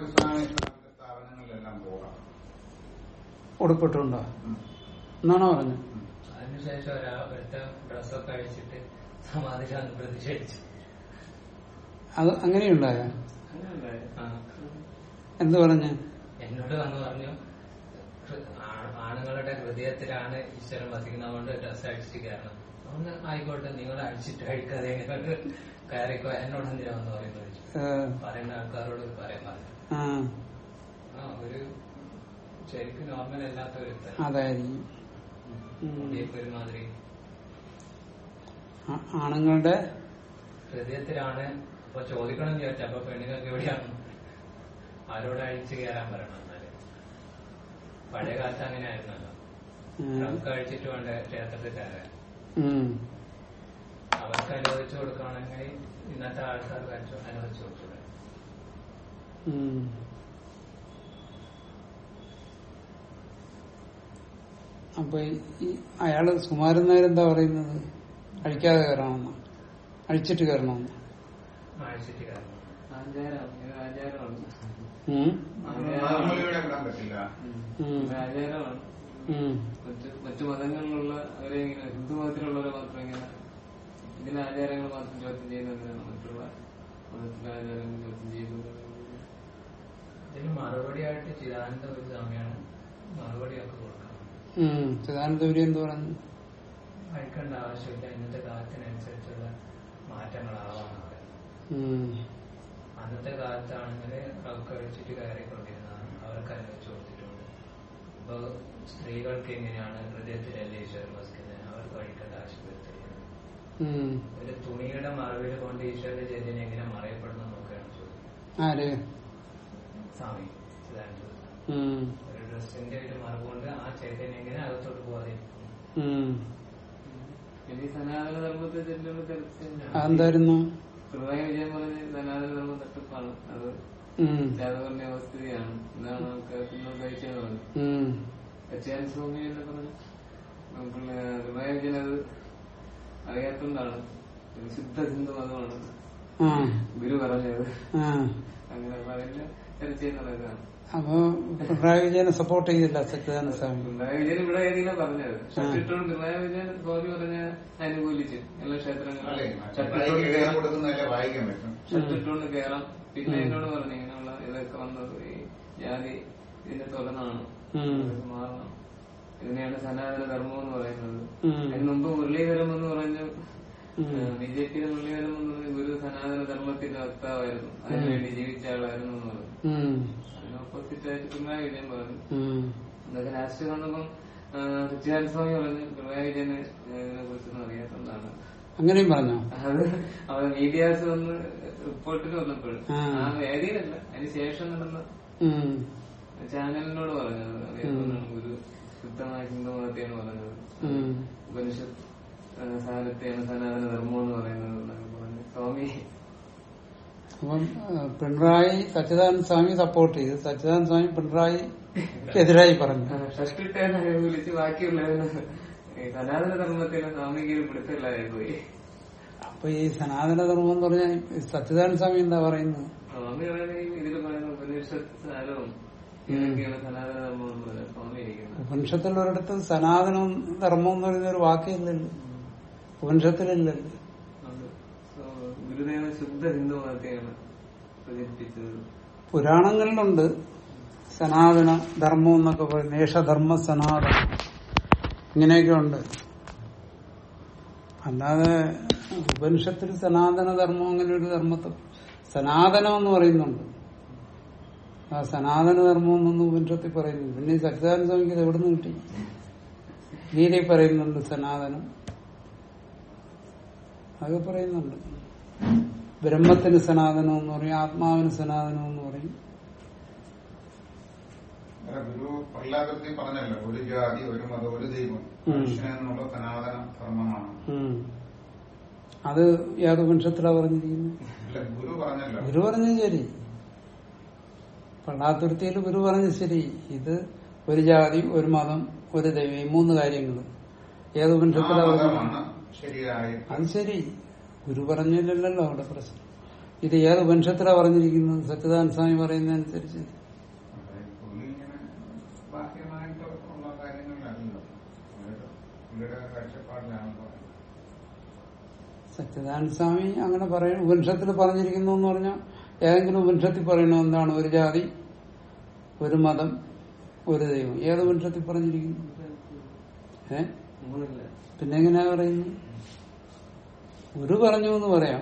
ഇസ്ലാമിക സ്ഥാപനങ്ങളിലെല്ലാം പോകാം ഉടുപ്പിട്ടുണ്ടോ ഉം. എന്നാണോ പറഞ്ഞത് ഉം. അതിനുശേഷം ഒരാൾ ഒരുത്ത ഡ്രസ്സൊക്കെ അഴിച്ചിട്ട് സമാധിക്കാൻ പ്രതിഷേധിച്ചു അത് അങ്ങനെയുണ്ടായ ആ. എന്ത് പറഞ്ഞ് എന്നോട് വന്ന് പറഞ്ഞു ഹൃ- ആ- ആണുങ്ങളുടെ ഹൃദയത്തിലാണ് ഈശ്വരൻ വസിക്കുന്നതുകൊണ്ട് ഡ്രസ് അഴിച്ചിട്ട് കയറണം അതുകൊണ്ട് ആയിക്കോട്ടെ നിങ്ങൾ അഴിച്ചിട്ട് അഴിക്കാതെ എങ്ങനെ കയറിക്കോ എന്നോട് എന്തിനാ വന്ന് പറയുന്നത് ചോദിച്ചു. ഏഹ്, പറയുന്ന ആൾക്കാരോട് പറയാൻ പറഞ്ഞു ആ ആ ഒരു ശരിക്കും നോർമൽ അല്ലാത്ത ഒരു അതായിരിക്കും ഉം. മുടിയൊക്കെ ഒരുമാതിരി ആ- ആണുങ്ങളുടെ ഹൃദയത്തിലാണ് അപ്പൊ ചോദിക്കണം എന്ന് ചോദിച്ചാൽ അപ്പൊ പെണ്ണുങ്ങൾക്ക് എവിടെയാണ് ആരോട് അഴിച്ചു കയറാൻ പറയണം എന്നാല് പഴയ കാലത്ത് അങ്ങനെ ആയിരുന്നല്ലോ ഉം. നമുക്ക് അഴിച്ചിട്ട് വേണ്ട ക്ഷേത്രത്തിൽ കയറാൻ ഉം. അവർക്ക് അനുവദിച്ചു കൊടുക്കുകയാണെങ്കിൽ ഇന്നത്തെ ആൾക്കാർക്ക് അനു- അനുവദിച്ചു കൊടുത്തൂടെ ഉം. അപ്പൊ ഈ- ഈ അയാള് സുമാരൻ നായർ എന്താ പറയുന്നത് അഴിക്കാതെ കയറണമെന്ന് അഴിച്ചിട്ട് കയറണമെന്ന് അഴിച്ചിട്ട് കയറണം ആചാരം ഇത് ആചാരമാണ് ഉം. മാമൂലിയുടെ ഇടാൻ പറ്റില്ല ഉം. ഇത് ആചാരമാണ് ഉം. മറ്റു മറ്റു മതങ്ങളിലുള്ള അവരെ ഇങ്ങനെ ഹിന്ദു മതത്തിലുള്ളവരെ മാത്രം ഇങ്ങനെ ഇതിലെ ആചാരങ്ങൾ മാത്രം ചോദ്യം ചെയ്യുന്നതിനാണ് മറ്റുള്ള മതത്തിലെ ആചാരങ്ങൾ ചോദ്യം ചെയ്യുന്നത് ഇതിന് മറുപടിയായിട്ട് ചിദാനന്ദ ഒരു സ്വാമിയാണ് മറുപടിയൊക്കെ കൊടുക്കണം ഉം. ചിദാനന്ദപുരി എന്ത് പറഞ്ഞു അഴിക്കേണ്ട ആവശ്യമില്ല ഇന്നത്തെ കാലത്തിനനുസരിച്ചുള്ള മാറ്റങ്ങളാവാന്ന് പറയുന്നത് ഉം. അന്നത്തെ കാലത്താണെങ്കിൽ റബ്ബ് കഴിച്ചിട്ട് കയറിക്കൊണ്ടിരുന്നതാണ് അവർക്ക് അനുവദിച്ചു കൊടുത്തിട്ടുണ്ട് ഇപ്പൊ സ്ത്രീകൾക്ക് എങ്ങനെയാണ് ഹൃദയത്തിലല്ലേ ഈശ്വരൻ വസിക്കുന്നത് അവർക്ക് കഴിക്കേണ്ട ആവശ്യം വരുത്തില്ല ഉം. ഒരു തുണിയുടെ മറവിൽ കൊണ്ട് ഈശ്വരന്റെ ചൈതന്യം എങ്ങനെ മറയപ്പെടുന്നു നോക്കുകയാണ് ചോദ്യം ആര് സ്വാമി ചിദാനന്ദ സ്വാമി. ഉം. ഒരു ഡ്രസ്സിന്റെ ഒരു മറവ് കൊണ്ട് ആ ചൈതന്യം എങ്ങനെ അകത്തോട്ട് പോകാതെ ഉം. പിന്നെ ഈ സനാതന ധർമ്മത്തെ ചെല്ലുമ്പോൾ തെളിച്ച് അതെന്തായിരുന്നു പിണറായി വിജയൻ പറഞ്ഞ സനാതന ധർമ്മം തട്ടിപ്പാണ് അത് ഉം. ജാതകന്റെ അവസ്ഥയാണ് ഇതാണ് ആൾക്കാർക്ക് കഴിച്ചതെന്ന് പറഞ്ഞു ഉം. സച്ചിയാൻ സ്വാമി എന്ന് പറഞ്ഞു പിന്നെ പിണറായി വിജയൻ അത് അറിയാത്തോണ്ടാണ് ഒരു ശുദ്ധ ഹിന്ദു മതമാണ് ആ ഗുരു പറഞ്ഞത് ആ അങ്ങനെ പറയുന്ന ചർച്ച നടക്കുകയാണ് അപ്പൊ പിണറായി വിജയനെ സപ്പോർട്ട് ചെയ്തില്ല സച്ചിദാനന്ദ സ്വാമി പിണറായി വിജയൻ ഇവിടെ ഏതെങ്കിലും പറഞ്ഞത് ഷട്ടിട്ടോണ്ട് പിണറായി വിജയൻ സ്വാമി പറഞ്ഞ അനുകൂലിച്ച് എല്ലാ അല്ലേ ക്ഷേത്രങ്ങളും മറ്റേ കയറി കൊടുക്കുന്നതല്ലേ വായിക്കാൻ പറ്റും ഷട്ടിട്ടോണ്ട് കയറാം പിന്നെ എന്നോട് പറഞ്ഞു ഇങ്ങനെയുള്ള ഇതൊക്കെ വന്നത് ഈ ജാതി ഇതിന്റെ തുറന്നാണ് ഉം. ഇതൊക്കെ മാറണം ഇതിനെയാണ് സനാതന ധർമ്മം എന്ന് പറയുന്നത് ഉം. അതിന് മുമ്പ് മുരളീധരം എന്ന് പറഞ്ഞു ഉം. ബി ജെ പിയിലെ മുരളീധരം എന്ന് പറഞ്ഞ ഗുരു സനാതന ധർമ്മത്തിന്റെ വക്താവായിരുന്നു അതിനുവേണ്ടി ജീവിച്ച ആളായിരുന്നു എന്ന് പറഞ്ഞു ഉം. അതിന് ഓപ്പോസിറ്റ് ആയിട്ട് പിണറായി വിജയൻ പറഞ്ഞു ഉം. ഇതൊക്കെ രാഷ്ട്രീയം വന്നപ്പം സച്ചിദാനന്ദ സ്വാമി പറഞ്ഞു പിണറായി വിജയന് ഇതിനെ കുറിച്ചൊന്നും അറിയാത്തതാണ് അങ്ങനെയും പറഞ്ഞോ അത് അവർ മീഡിയാസ് വന്ന് റിപ്പോർട്ടിൽ വന്നപ്പോൾ ആ. ആ വേദിയിലല്ല അതിന് ശേഷം നടന്ന ഉം. ചാനലിനോട് പറഞ്ഞത് അറിയാത്തതാണ് ഗുരു ശുദ്ധമായ ഹിന്ദു മതത്തെയാണ് പറഞ്ഞത് ഉം. ഉപനിഷത്ത് ആ, സാരത്തെയാണ് സനാതന ധർമ്മം എന്ന് പറയുന്നത് എന്നൊക്കെ പറഞ്ഞു സ്വാമി അപ്പം ആ, പിണറായി സച്ചിദാനന്ദ സ്വാമി സപ്പോർട്ട് ചെയ്തു സച്ചിദാനന്ദ സ്വാമി പിണറായിക്കെതിരായി പറഞ്ഞു ഷഷ്ടിട്ടേനെ വിളിച്ച് ബാക്കിയുള്ളവന് ഈ സനാതന ധർമ്മത്തിന് സ്വാമിക്ക് പിടുത്തമില്ലാതായി പോയി അപ്പൊ ഈ സനാതന ധർമ്മം എന്ന് പറഞ്ഞാൽ ഈ സച്ചിദാനന്ദ സ്വാമി എന്താ പറയുന്നത് സ്വാമി പറയുന്നത് ഇതിൽ പറയുന്ന ഉപനിഷത്ത് സാരവും ഇതൊക്കെയാണ് സനാതന ധർമ്മം എന്ന് പറയുന്നത് സ്വാമി ഇരിക്കുന്നത് ഉപനിഷത്തിൽ ഒരിടത്ത് സനാതനം ധർമ്മം എന്ന് പറയുന്ന ഒരു വാക്കില്ലല്ലോ ഉപനിഷത്തിലില്ലല്ലോ അത് സോ- ഗുരുദേവ ശുദ്ധ ഹിന്ദു മതത്തെയാണ് പ്രചരിപ്പിച്ചത് പുരാണങ്ങളിലുണ്ട് സനാതന ധർമ്മം എന്നൊക്കെ പറയും നേഷധർമ്മ സനാതന ഇങ്ങനെയൊക്കെ ഉണ്ട് അല്ലാതെ ഉപനിഷത്തിൽ സനാതന ധർമ്മം അങ്ങനെ ഒരു ധർമ്മത്തെ സനാതനം എന്ന് പറയുന്നുണ്ട് ആ സനാതന ധർമ്മം എന്നൊന്നും ഉപനിഷത്തിൽ പറയുന്നു പിന്നെ ഈ സച്ചിദാനന്ദ സ്വാമിക്ക് ഇത് എവിടെ നിന്ന് കിട്ടി ഗീതയിൽ പറയുന്നുണ്ട് സനാതനം അതൊക്കെ പറയുന്നുണ്ട് ബ്രഹ്മത്തിന് സനാതനം എന്ന് പറയും ആത്മാവിന് സനാതനം എന്ന് പറയും അല്ല, ഗുരു പ്രഹ്ലാദത്തിൽ പറഞ്ഞല്ലോ ഒരു ജാതി ഒരു മതം ഒരു ദൈവം മനുഷ്യൻ എന്നുള്ള സനാതന ധർമ്മമാണ് ഉം. അത് യാതൊരു ഉപനിഷത്തിലാ പറഞ്ഞിരിക്കുന്നത് അല്ല ഗുരു പറഞ്ഞല്ലോ ഗുരു പറഞ്ഞത് ശരി പള്ളാത്തുരുത്തിയിൽ ഗുരു പറഞ്ഞത് ശരി ഇത് ഒരു ജാതി ഒരു മതം ഒരു ദൈവം ഈ മൂന്ന് കാര്യങ്ങൾ ഏത് ആ ഉപനിഷത്തിലാ മതമാണ് പറഞ്ഞത് ശരിയായ അത് ശരി ഗുരു പറഞ്ഞില്ലല്ലോ അവിടെ പ്രശ്നം ഇത് ഏത് ഉപനിഷത്തിലാ പറഞ്ഞിരിക്കുന്നത് സച്ചിദാനന്ദ സ്വാമി പറയുന്നതനുസരിച്ച് അതെ, പുള്ളി ഇങ്ങനെ ബാഹ്യമായിട്ട് ഉള്ള കാര്യങ്ങളിലല്ലോ പുള്ളിയുടെ പുള്ളിയുടെ കാഴ്ചപ്പാടിലാണ് പറയുന്നത് സച്ചിദാനന്ദ സ്വാമി അങ്ങനെ പറയണം ഉപനിഷത്തിൽ പറഞ്ഞിരിക്കുന്നു എന്ന് പറഞ്ഞാൽ ഏതെങ്കിലും ഉപനിഷത്തിൽ പറയണോ എന്താണ് ഒരു ജാതി ഒരു മതം ഒരു ദൈവം ഏത് ഉപനിഷത്തിൽ പറഞ്ഞിരിക്കുന്നു ഏ നമ്മളില്ല പിന്നെ എങ്ങനെയാ പറയുന്നത് ഒരു പറഞ്ഞു എന്ന് പറയാം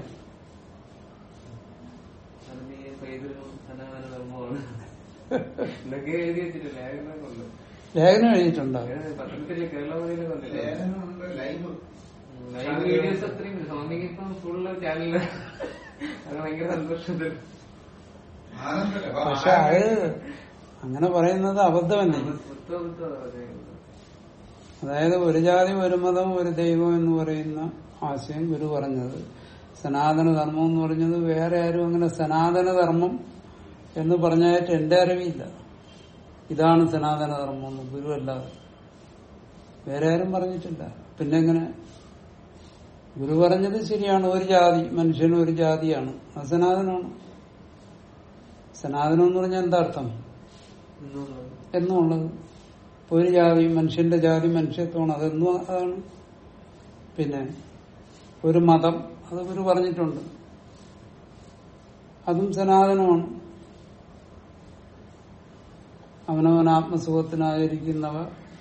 ആത്മീയ പൈതൃകം സനാതന ധർമ്മമാണ് എന്നൊക്കെ എഴുതി വെച്ചിട്ടില്ല ലേഖനമൊക്കെ ഉണ്ട് ലേഖനം എഴുതിയിട്ടുണ്ടോ അങ്ങനെ പത്രത്തില് കേരളമണിയിലും കണ്ടില്ല ലേഖനമുണ്ട് ലൈവ് ലൈവ് വീഡിയോസ് അത്രയും സ്വാമിക്ക് ഇപ്പം ഫുള്ള് ചാനലില് അത് ഭയങ്കര സന്തോഷത്തിൽ ആനന്ദല്ലേ അപ്പൊ പക്ഷെ അത് അങ്ങനെ പറയുന്നത് അബദ്ധമല്ലേ പുസ്തകത്തോ അതായത് ഒരു ജാതി ഒരു മതം ഒരു ദൈവം എന്ന് പറയുന്ന ആശയം ഗുരു പറഞ്ഞത് സനാതന ധർമ്മം എന്ന് പറഞ്ഞത് വേറെ ആരും അങ്ങനെ സനാതന ധർമ്മം എന്ന് പറഞ്ഞായിട്ട് എന്റെ അറിവില്ല ഇതാണ് സനാതന ധർമ്മം എന്ന് ഗുരു അല്ലാതെ വേറെ ആരും പറഞ്ഞിട്ടില്ല പിന്നെ എങ്ങനെ ഗുരു പറഞ്ഞത് ശരിയാണ് ഒരു ജാതി മനുഷ്യന് ഒരു ജാതിയാണ് അത് സനാതനമാണ് സനാതനം എന്ന് പറഞ്ഞാൽ എന്താ അർത്ഥം എന്നുള്ളത് ഇപ്പൊ ഒരു ജാതി മനുഷ്യന്റെ ജാതി മനുഷ്യത്വമാണ് അതെന്നും അതാണ് പിന്നെ ഒരു മതം അത് ഇവർ പറഞ്ഞിട്ടുണ്ട് അതും സനാതനമാണ് അവനവൻ ആത്മസുഖത്തിനായിരിക്കുന്നവ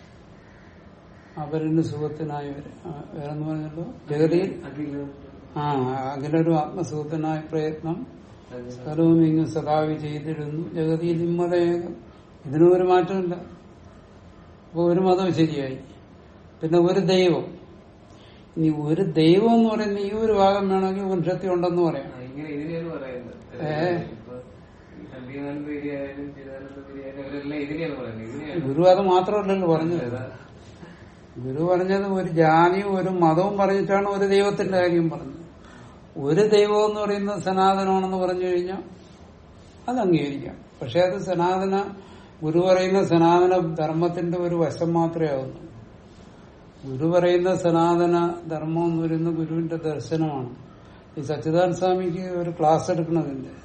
അവരിന് സുഖത്തിനായവർ വേറെന്ന് പറഞ്ഞല്ലോ ജഗതിയിൽ ആ അഖിലൊരു ആത്മസുഖത്തിനായ പ്രയത്നം സർവവും ഇങ്ങ് സദാവി ചെയ്തിരുന്നു ജഗതിയിൽ ഇമ്മതേകം ഇതിനും ഒരു മാറ്റമില്ല അപ്പൊ ഒരു മതം ശരിയായി പിന്നെ ഒരു ദൈവം ഇനി ഒരു ദൈവം എന്ന് പറയുന്ന ഈ ഒരു ഭാഗം വേണമെങ്കിൽ ഉപനിഷത്തി ഉണ്ടെന്ന് പറയാം ഇങ്ങനെ ഇതിനെയാണ് പറയുന്നത് ഏ. ഇപ്പൊ ഈ സന്ധ്യാനന്ദഗിരി ആയാലും ചിദാനന്ദഗിരി ആയാലും അവരെല്ലാം ഇതിനെയാണ് പറയുന്നത് ഇതിനെയാണ് ഗുരു അത് മാത്രമല്ലല്ലോ പറഞ്ഞത് ഗുരു പറഞ്ഞത് ഒരു ജാതിയും ഒരു മതവും പറഞ്ഞിട്ടാണ് ഒരു ദൈവത്തിന്റെ കാര്യം പറഞ്ഞത് ഒരു ദൈവം എന്ന് പറയുന്നത് സനാതനമാണെന്ന് പറഞ്ഞു കഴിഞ്ഞാൽ അത് അംഗീകരിക്കാം പക്ഷെ അത് സനാതന ഗുരു പറയുന്ന സനാതന ധർമ്മത്തിന്റെ ഒരു വശം മാത്രമേ ആവുന്നു ഗുരു പറയുന്ന സനാതന ധർമ്മം എന്ന് പറയുന്ന ഗുരുവിന്റെ ദർശനമാണ് ഈ സച്ചിദാനന്ദ സ്വാമിക്ക് ഒരു ക്ലാസ് എടുക്കണതിന്റെ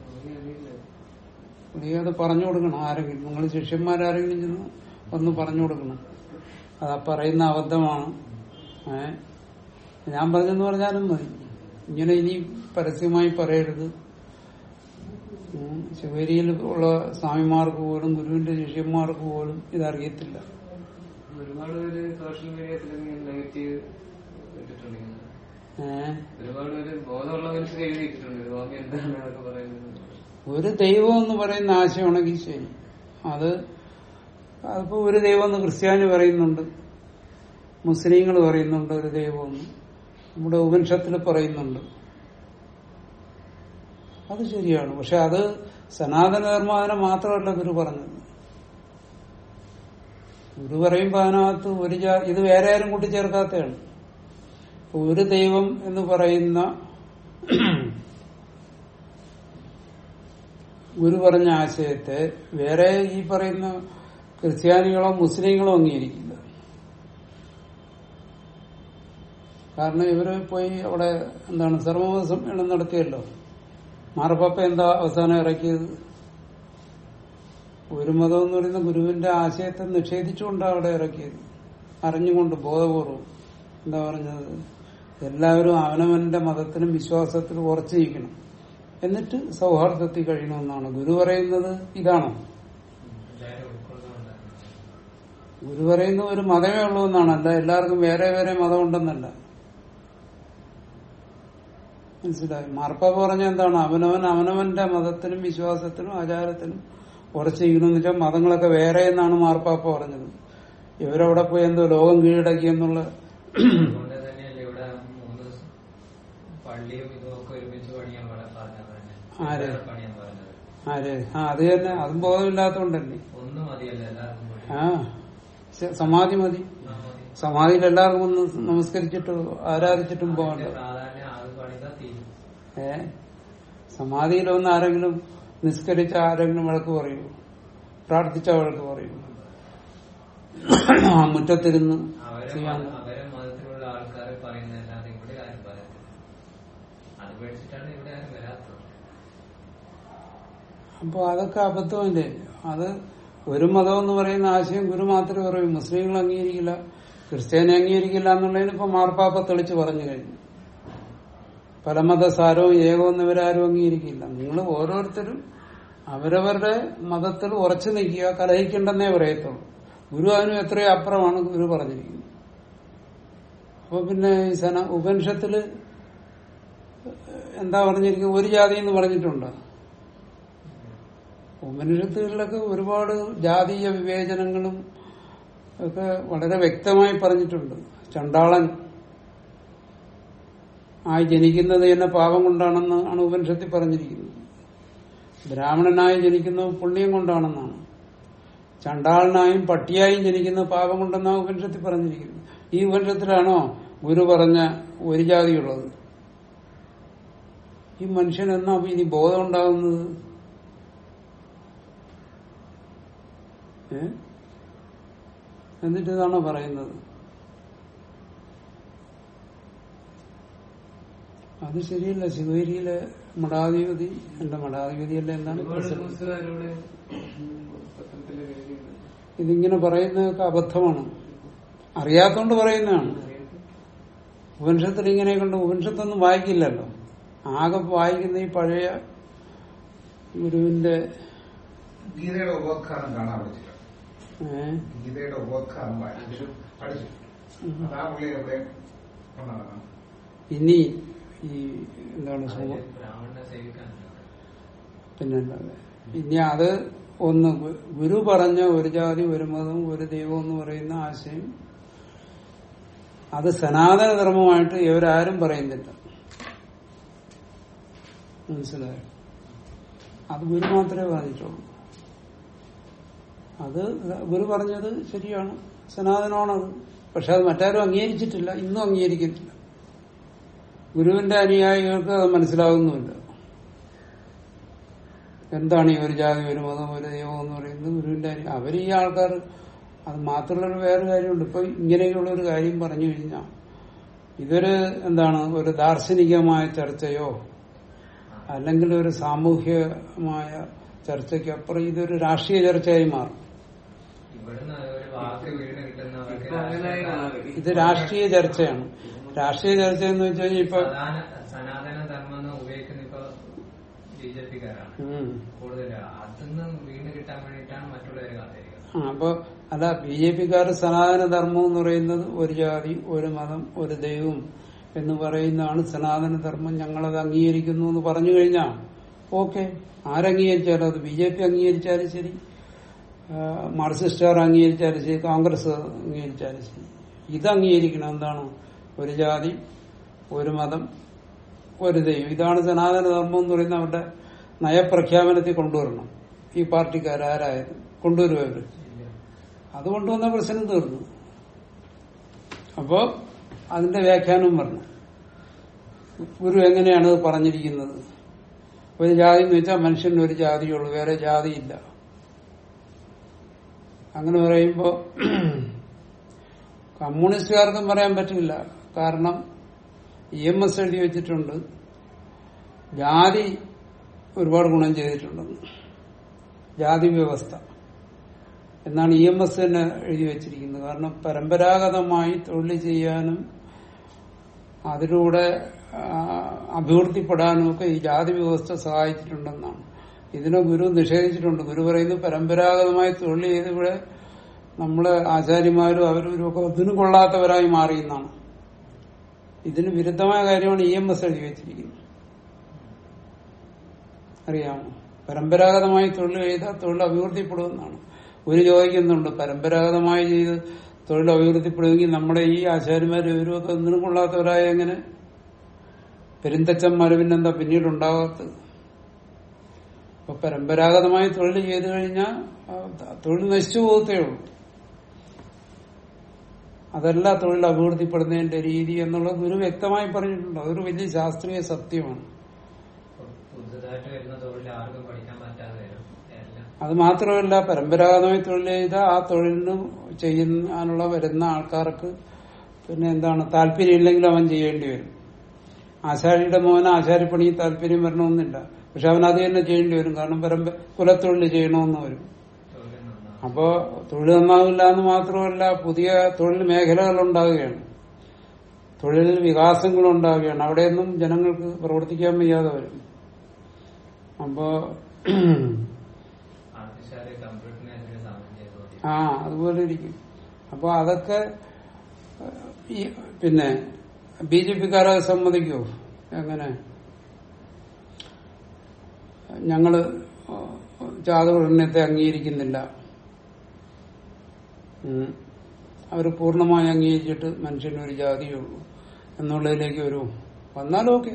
പുള്ളി അത് പറഞ്ഞു കൊടുക്കണം ആരെങ്കിലും നിങ്ങൾ ശിഷ്യന്മാരാരെങ്കിലും ചെന്ന് ഒന്ന് പറഞ്ഞു കൊടുക്കണം അത് ആ പറയുന്ന അബദ്ധമാണ് ഏ ഞാൻ പറഞ്ഞെന്ന് പറഞ്ഞാലും മതി ഇങ്ങനെ ഇനി പരസ്യമായി പറയരുത് ഉം, ശിവരിയിൽ ഉള്ള സ്വാമിമാർക്ക് പോലും ഗുരുവിന്റെ ശിഷ്യന്മാർക്ക് പോലും ഇതറിയത്തില്ല ഒരുപാട് പേര് സോഷ്യൽ മീഡിയത്തിൽ നെഗറ്റീവ് ഇട്ടിട്ടുണ്ട് ഇങ്ങനെ. ഏഹ് ഒരുപാട് പേര് ബോധമുള്ള മനുഷ്യർ എഴുതി ഇട്ടിട്ടുണ്ട് സ്വാമി എന്താണ് എന്നൊക്കെ പറയുന്നത് ഒരു ദൈവം എന്ന് പറയുന്ന ആശയമാണെങ്കിൽ ശരി അത് അതിപ്പോ ഒരു ദൈവം എന്ന് ക്രിസ്ത്യാനി പറയുന്നുണ്ട് മുസ്ലിങ്ങൾ പറയുന്നുണ്ട് ഒരു ദൈവം എന്ന് നമ്മുടെ ഉപനിഷത്തിൽ പറയുന്നുണ്ട് അത് ശരിയാണ് പക്ഷെ അത് സനാതന ധർമാതിനെ മാത്രമല്ല ഗുരു പറഞ്ഞത് ഗുരു പറയുമ്പോ അതിനകത്ത് ഒരു ജാ- ഇത് വേറെ ആരും കൂട്ടിച്ചേർക്കാത്തതാണ് ഇപ്പൊ ഒരു ദൈവം എന്ന് പറയുന്ന ഗുരു പറഞ്ഞ ആശയത്തെ വേറെ ഈ പറയുന്ന ക്രിസ്ത്യാനികളോ മുസ്ലിങ്ങളോ അംഗീകരിക്കില്ല കാരണം ഇവര് പോയി അവിടെ എന്താണ് സർവമത സമ്മേളനം നടത്തിയല്ലോ മാർപ്പാപ്പ എന്താ അവസാനം ഇറക്കിയത് ഒരു മതം എന്ന് പറയുന്ന ഗുരുവിന്റെ ആശയത്തെ നിഷേധിച്ചുകൊണ്ടാണ് അവിടെ ഇറക്കിയത് അറിഞ്ഞുകൊണ്ട് ബോധപൂർവം എന്താ പറഞ്ഞത് എല്ലാവരും അവനവന്റെ മതത്തിനും വിശ്വാസത്തിനും ഉറച്ചു നിൽക്കണം എന്നിട്ട് സൗഹാർദ്ദത്തിൽ കഴിയണമെന്നാണ് ഗുരു പറയുന്നത് ഇതാണോ എല്ലാവരും ഉൾക്കൊള്ളുന്നുണ്ടായിരുന്നു ഗുരു പറയുന്ന ഒരു മതമേ ഉള്ളൂ എന്നാണ് അല്ല എല്ലാവർക്കും വേറെ വേറെ മതമുണ്ടെന്നല്ല മനസ്സിലായി മാർപ്പാപ്പ പറഞ്ഞ എന്താണ് അവനവൻ അവനവന്റെ മതത്തിനും വിശ്വാസത്തിനും ആചാരത്തിനും ഉറച്ചിരിക്കണമെന്ന് വെച്ചാൽ മതങ്ങളൊക്കെ വേറെ എന്നാണ് മാർപ്പാപ്പ പറഞ്ഞത് ഇവരവിടെ പോയി എന്തോ ലോകം കീഴടക്കി എന്നുള്ള അതുകൊണ്ട് തന്നെയല്ലേ ഇവിടെ മൂന്ന് ദിവസം പള്ളിയും ഇതും ഒക്കെ ഒരുമിച്ച് പണിയാൻ പറ- പറഞ്ഞത് തന്നെ ആര്? വേറെ പണിയാൻ പറഞ്ഞത് ആര് ആ അത് തന്നെ അതും ബോധമില്ലാത്തോണ്ടല്ലേ ഒന്നും മതിയല്ല എല്ലാവർക്കും കൂടി ആ ശ- സമാധി മതി ആ, മതി. സമാധിയിൽ എല്ലാവർക്കും ഒന്ന് നമസ്കരിച്ചിട്ട് ആരാധിച്ചിട്ടും പോകണ്ട അതിന്റെ പ്രാധാന്യം അത് പണിതാ തീരും ഏ സമാധിയിലൊന്ന് ആരെങ്കിലും നിസ്കരിച്ച ആരെങ്കിലും വഴക്ക് പറയൂ പ്രാർത്ഥിച്ച വഴക്ക് പറയൂ ആ മുറ്റത്തിരുന്ന് അവരെ ചെയ്യാൻ മത- അവരെ മതത്തിലുള്ള ആൾക്കാർ പറയുന്ന അല്ലാതെ ഇവിടെ ആരും പറയത്തില്ല അത് പേടിച്ചിട്ടാണ് ഇവിടെ ആരും വരാത്തത് അപ്പോൾ അതൊക്കെ അബദ്ധമല്ലേ അത് ഒരു മതം എന്ന് പറയുന്ന ആശയം ഗുരു മാത്രമേ പറയൂ മുസ്ലിങ്ങൾ അംഗീകരിക്കില്ല ക്രിസ്ത്യാനി അംഗീകരിക്കില്ല എന്നുള്ളതിന് ഇപ്പൊ മാർപ്പാപ്പ തെളിച്ച് പറഞ്ഞു കഴിഞ്ഞു പല മതസാരവും ഏകമെന്ന് ഇവരാരും അംഗീകരിക്കില്ല നിങ്ങൾ ഓരോരുത്തരും അവരവരുടെ മതത്തിൽ ഉറച്ചു നിൽക്കുക കലഹിക്കണ്ടെന്നേ പറയത്തുള്ളൂ ഗുരു അതിനും എത്രയോ അപ്പുറമാണ് ഗുരു പറഞ്ഞിരിക്കുന്നത് അപ്പൊ പിന്നെ ഈ സന ഉപനിഷത്തില് എന്താ പറഞ്ഞിരിക്കുന്നത് ഒരു ജാതി എന്ന് പറഞ്ഞിട്ടുണ്ടോ ഉപനിഷത്തുകളിലൊക്കെ ഒരുപാട് ജാതീയ വിവേചനങ്ങളും ഒക്കെ വളരെ വ്യക്തമായി പറഞ്ഞിട്ടുണ്ട് ചണ്ടാളൻ ആയി ജനിക്കുന്നത് തന്നെ പാപം കൊണ്ടാണെന്ന് ആണ് ഉപനിഷത്തിൽ പറഞ്ഞിരിക്കുന്നത് ബ്രാഹ്മണനായി ജനിക്കുന്നത് പുണ്യം കൊണ്ടാണെന്നാണ് ചണ്ടാളനായും പട്ടിയായും ജനിക്കുന്ന പാപം കൊണ്ടെന്നാണ് ഉപനിഷത്തിൽ പറഞ്ഞിരിക്കുന്നത് ഈ ഉപനിഷത്തിലാണോ ഗുരു പറഞ്ഞ ഒരു ജാതിയുള്ളത് ഈ മനുഷ്യൻ എന്നാ അപ്പൊ ഇനി ബോധം ഉണ്ടാകുന്നത് ഏ എന്നിട്ട് ഇതാണോ പറയുന്നത് അത് ശരിയല്ല ശിവഗിരിയിലെ മഠാധിപതി എന്റെ മഠാധിപതിയല്ല എന്താണ് ഒരുപാട് പ്രസിഡന്റ്. ന്യൂസുകാരുടെ പത്രത്തില് എഴുതിയിട്ടുണ്ട്. ഇതിങ്ങനെ പറയുന്നതൊക്കെ അബദ്ധമാണ് അറിയാത്തോണ്ട് പറയുന്നതാണ് ഉപനിഷത്തിൽ ഇങ്ങനെ കണ്ട് ഉപനിഷത്തൊന്നും വായിക്കില്ലല്ലോ ആകെ വായിക്കുന്ന ഈ പഴയ ഗുരുവിന്റെ ഗീതയുടെ ഉപോദ്ഘാതം കാണാൻ പഠിച്ചില്ല ഏഹ്, ഗീതയുടെ ഉപോദ്ഘാതം വായിച്ചു പഠിച്ചു അതാ പുള്ളി അവിടെ കൊണ്ടുനടക്കണം ഇനി ഈ എന്താണ് സുഖം ബ്രാഹ്മണനെ സേവിക്കാനുണ്ട് പിന്നല്ലാതെ ഇനി അത് ഒന്ന് ഗു- ഗുരു പറഞ്ഞ ഒരു ജാതി ഒരു മതം ഒരു ദൈവം എന്ന് പറയുന്ന ആശയം അത് സനാതന ധർമ്മമായിട്ട് ഇവരാരും പറയുന്നില്ല മനസ്സിലായോ അത് ഗുരു മാത്രമേ പറഞ്ഞിട്ടുള്ളൂ അത് ഗുരു പറഞ്ഞത് ശരിയാണ് സനാതനമാണത് പക്ഷെ അത് മറ്റാരും അംഗീകരിച്ചിട്ടില്ല ഇന്നും അംഗീകരിക്കുന്നില്ല ഗുരുവിന്റെ അനുയായികൾക്ക് അത് മനസ്സിലാകുന്നുമില്ല എന്താണ് ഈ ഒരു ജാതി ഒരു മതം ഒരു ദൈവം എന്ന് പറയുന്നത് ഗുരുവിന്റെ അനു- അവർ ഈ ആൾക്കാർ അത് മാത്രമുള്ള വേറെ കാര്യമുണ്ട് ഇപ്പൊ ഇങ്ങനെയുള്ള ഒരു കാര്യം പറഞ്ഞു കഴിഞ്ഞാൽ ഇതൊരു എന്താണ് ഒരു ദാർശനികമായ ചർച്ചയോ അല്ലെങ്കിൽ ഒരു സാമൂഹ്യമായ ചർച്ചയ്ക്ക് അപ്പുറം ഇതൊരു രാഷ്ട്രീയ ചർച്ചയായി മാറും ഇവിടുന്ന് ഒരു വാക്ക് വീട് കിട്ടുന്നവർക്ക് ഇപ്പൊ അങ്ങനെയായി മാറി. ഇത് രാഷ്ട്രീയ ചർച്ചയാണ് രാഷ്ട്രീയ ചർച്ച എന്ന് വെച്ച് കഴിഞ്ഞാൽ ഇപ്പൊ സനാതന സനാതന ധർമ്മം എന്ന് ഉപയോഗിക്കുന്ന ഇപ്പൊ ബി ജെ പിക്കാരാണ് ഉം. കൂടുതൽ അതിന്ന് വീട് കിട്ടാൻ വേണ്ടിയിട്ടാണ് മറ്റുള്ളവരെ കാത്തിരിക്കുന്നത് ആ, അപ്പൊ അല്ല ബി ജെ പിക്കാർ സനാതന ധർമ്മം എന്ന് പറയുന്നത് ഒരു ജാതി ഒരു മതം ഒരു ദൈവം എന്ന് പറയുന്നതാണ് സനാതന ധർമ്മം ഞങ്ങളത് അംഗീകരിക്കുന്നു എന്ന് പറഞ്ഞു കഴിഞ്ഞാൽ ഓക്കെ ആരംഗീകരിച്ചാലും അത് ബി ജെ പി അംഗീകരിച്ചാലും ശരി ആ, മാർക്സിസ്റ്റുകാർ അംഗീകരിച്ചാലും ശരി കോൺഗ്രസ് അംഗീകരിച്ചാലും ശരി ഇത് അംഗീകരിക്കണം എന്താണ് ഒരു ജാതി ഒരു മതം ഒരു ദൈവം ഇതാണ് സനാതന ധർമ്മം എന്ന് പറയുന്ന അവരുടെ നയപ്രഖ്യാപനത്തിൽ കൊണ്ടുവരണം ഈ പാർട്ടിക്കാരാരായാലും കൊണ്ടുവരും അവര് അത് കൊണ്ടുവന്ന പ്രശ്നം തീർന്നു അപ്പോ അതിന്റെ വ്യാഖ്യാനം പറഞ്ഞു ഗുരു എങ്ങനെയാണ് ഇത് പറഞ്ഞിരിക്കുന്നത് ഒരു ജാതി എന്ന് വെച്ചാൽ മനുഷ്യന് ഒരു ജാതിയുള്ളൂ വേറെ ജാതിയില്ല അങ്ങനെ പറയുമ്പോ കമ്മ്യൂണിസ്റ്റുകാർക്കും പറയാൻ പറ്റില്ല കാരണം ഇ എം എസ് എഴുതി വെച്ചിട്ടുണ്ട് ജാതി ഒരുപാട് ഗുണം ചെയ്തിട്ടുണ്ടെന്ന് ജാതി വ്യവസ്ഥ എന്നാണ് ഇ എം എസ് തന്നെ എഴുതി വെച്ചിരിക്കുന്നത് കാരണം പരമ്പരാഗതമായി തൊഴിൽ ചെയ്യാനും അതിലൂടെ ആ, അഭിവൃദ്ധിപ്പെടാനും ഒക്കെ ഈ ജാതി വ്യവസ്ഥ സഹായിച്ചിട്ടുണ്ടെന്നാണ് ഇതിനെ ഗുരു നിഷേധിച്ചിട്ടുണ്ട് ഗുരു പറയുന്നത് പരമ്പരാഗതമായി തൊഴിൽ ചെയ്ത് ഇവിടെ നമ്മള് ആചാര്യമാരും അവരും ഒക്കെ ഇതിന് കൊള്ളാത്തവരായി മാറിയെന്നാണ് ഇതിന് വിരുദ്ധമായ കാര്യമാണ് ഇ എം എസ് എഴുതി വെച്ചിരിക്കുന്നത് അറിയാമോ പരമ്പരാഗതമായി തൊഴിൽ ചെയ്താൽ തൊഴിൽ അഭിവൃദ്ധിപ്പെടുമെന്നാണ് ഒരു ചോദിക്കുന്നുണ്ട് പരമ്പരാഗതമായി ചെയ്ത് തൊഴിൽ അഭിവൃദ്ധിപ്പെടുമെങ്കിൽ നമ്മുടെ ഈ ആചാര്യന്മാർ ഇവരൊക്കെ ഒന്നിനും കൊള്ളാത്തവരായ എങ്ങനെ പെരുന്തച്ചന്മാര് പിന്നെന്താ പിന്നീട് ഉണ്ടാകാത്തത് അപ്പൊ പരമ്പരാഗതമായി തൊഴിൽ ചെയ്തു കഴിഞ്ഞാൽ ആ, തൊഴിൽ നശിച്ചു പോകത്തേ ഉള്ളൂ അതല്ല തൊഴിൽ അഭിവൃദ്ധിപ്പെടുന്നതിന്റെ രീതി എന്നുള്ളത് ഗുരു വ്യക്തമായി പറഞ്ഞിട്ടുണ്ട് അതൊരു വലിയ ശാസ്ത്രീയ സത്യമാണ് പുതുതായിട്ട് വരുന്ന തൊഴിൽ ആർക്കും പഠിക്കാൻ പറ്റാതെ വരും എല്ലാം അത് മാത്രമല്ല പരമ്പരാഗതമായി തൊഴിൽ ചെയ്ത ആ തൊഴിലിന് ചെയ്യാനുള്ള വരുന്ന ആൾക്കാർക്ക് പിന്നെ എന്താണ് താല്പര്യം ഇല്ലെങ്കിൽ അവൻ ചെയ്യേണ്ടി വരും ആശാരിയുടെ മോന് ആശാരിപ്പണി താല്പര്യം വരണമെന്നില്ല പക്ഷെ അവൻ അത് തന്നെ ചെയ്യേണ്ടി വരും കാരണം പരമ്പ കുലത്തൊഴിൽ ചെയ്യണമെന്ന് വരും തൊഴിൽ നന്നാവും. അപ്പോ തൊഴിൽ നന്നാവില്ല എന്ന് മാത്രമല്ല പുതിയ തൊഴിൽ മേഖലകൾ ഉണ്ടാവുകയാണ് തൊഴിൽ വികാസങ്ങൾ ഉണ്ടാവുകയാണ് അവിടെയൊന്നും ജനങ്ങൾക്ക് പ്രവർത്തിക്കാൻ വയ്യാതെ വരും അപ്പോ ആർട്ടിസ്റ്റുകാര് കമ്പ്യൂട്ടറിനെ അതിന് സമയം ചെയ്തു ആ അതുപോലെ ഇരിക്കും അപ്പൊ അതൊക്കെ ഏഹ്, ഈ പിന്നെ ബി ജെ പിക്കാരെ സമ്മതിക്കോ എങ്ങനെ ഞങ്ങള് ജാതകർണ്ണയത്തെ അംഗീകരിക്കുന്നില്ല ഉം. അവര് പൂർണ്ണമായി അംഗീകരിച്ചിട്ട് മനുഷ്യന് ഒരു ജാതിയേ ഉള്ളൂ എന്നുള്ളതിലേക്ക് വരും വന്നാലും ഓക്കെ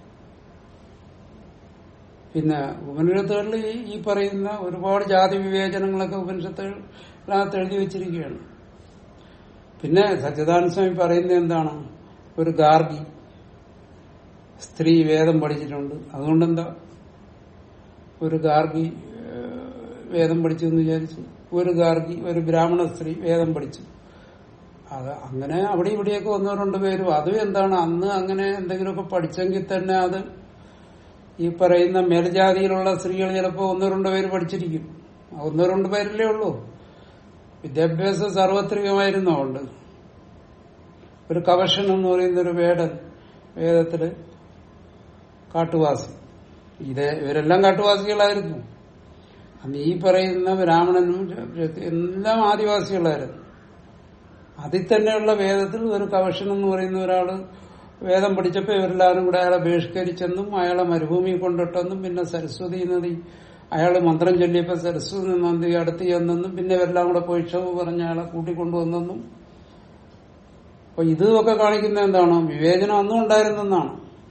പിന്നെ ഉപനിഷത്തുകളിൽ ഈ ഈ പറയുന്ന ഒരുപാട് ജാതി വിവേചനങ്ങളൊക്കെ ഉപനിഷത്തുകളിനകത്ത് എഴുതി വെച്ചിരിക്കുകയാണ് പിന്നെ സച്ചിദാനന്ദ സ്വാമി പറയുന്നത് എന്താണ് ഒരു ഗാർഗി സ്ത്രീ വേദം പഠിച്ചിട്ടുണ്ട് അതുകൊണ്ടെന്താ ഒരു ഗാർഗി ഏഹ്, വേദം പഠിച്ചു എന്ന് വിചാരിച്ചു ഒരു ഗാർഗി ഒരു ബ്രാഹ്മണ സ്ത്രീ വേദം പഠിച്ചു അത് അങ്ങനെ അവിടെ ഇവിടെയൊക്കെ ഒന്നോ രണ്ടോ പേരും അതും എന്താണ് അന്ന് അങ്ങനെ എന്തെങ്കിലുമൊക്കെ പഠിച്ചെങ്കിൽ തന്നെ അത് ഈ പറയുന്ന മേൽജാതിയിലുള്ള സ്ത്രീകൾ ചിലപ്പോൾ ഒന്നോ രണ്ടോ പേര് പഠിച്ചിരിക്കും ആ ഒന്നോ രണ്ടോ പേരല്ലേ ഉള്ളൂ വിദ്യാഭ്യാസം സാർവത്രികമായിരുന്നു അതുകൊണ്ട് ഒരു കവഷൻ എന്ന് പറയുന്ന ഒരു വേടൻ വേദത്തില് കാട്ടുവാസി ഇത് ഇവരെല്ലാം കാട്ടുവാസികളായിരുന്നു അന്ന് ഈ പറയുന്ന ബ്രാഹ്മണനും എല്ലാം ആദിവാസികളായിരുന്നു അതിൽ തന്നെയുള്ള വേദത്തിൽ ഒരു കവഷൻ എന്ന് പറയുന്ന ഒരാള് വേദം പഠിച്ചപ്പോ ഇവരെല്ലാവരും കൂടെ അയാളെ ബഹിഷ്കരിച്ചെന്നും അയാളെ മരുഭൂമി കൊണ്ടിട്ടെന്നും പിന്നെ സരസ്വതി നദി അയാള് മന്ത്രം ചൊല്ലിയപ്പോ സരസ്വതി നദി അടുത്ത് ചെന്നെന്നും പിന്നെ ഇവരെല്ലാം കൂടെ പോയി ക്ഷവ് പറഞ്ഞ് അയാളെ കൂട്ടിക്കൊണ്ടുവന്നെന്നും അപ്പൊ ഇതൊക്കെ കാണിക്കുന്ന എന്താണ് വിവേചനം അന്നും ഉണ്ടായിരുന്നെന്നാണ്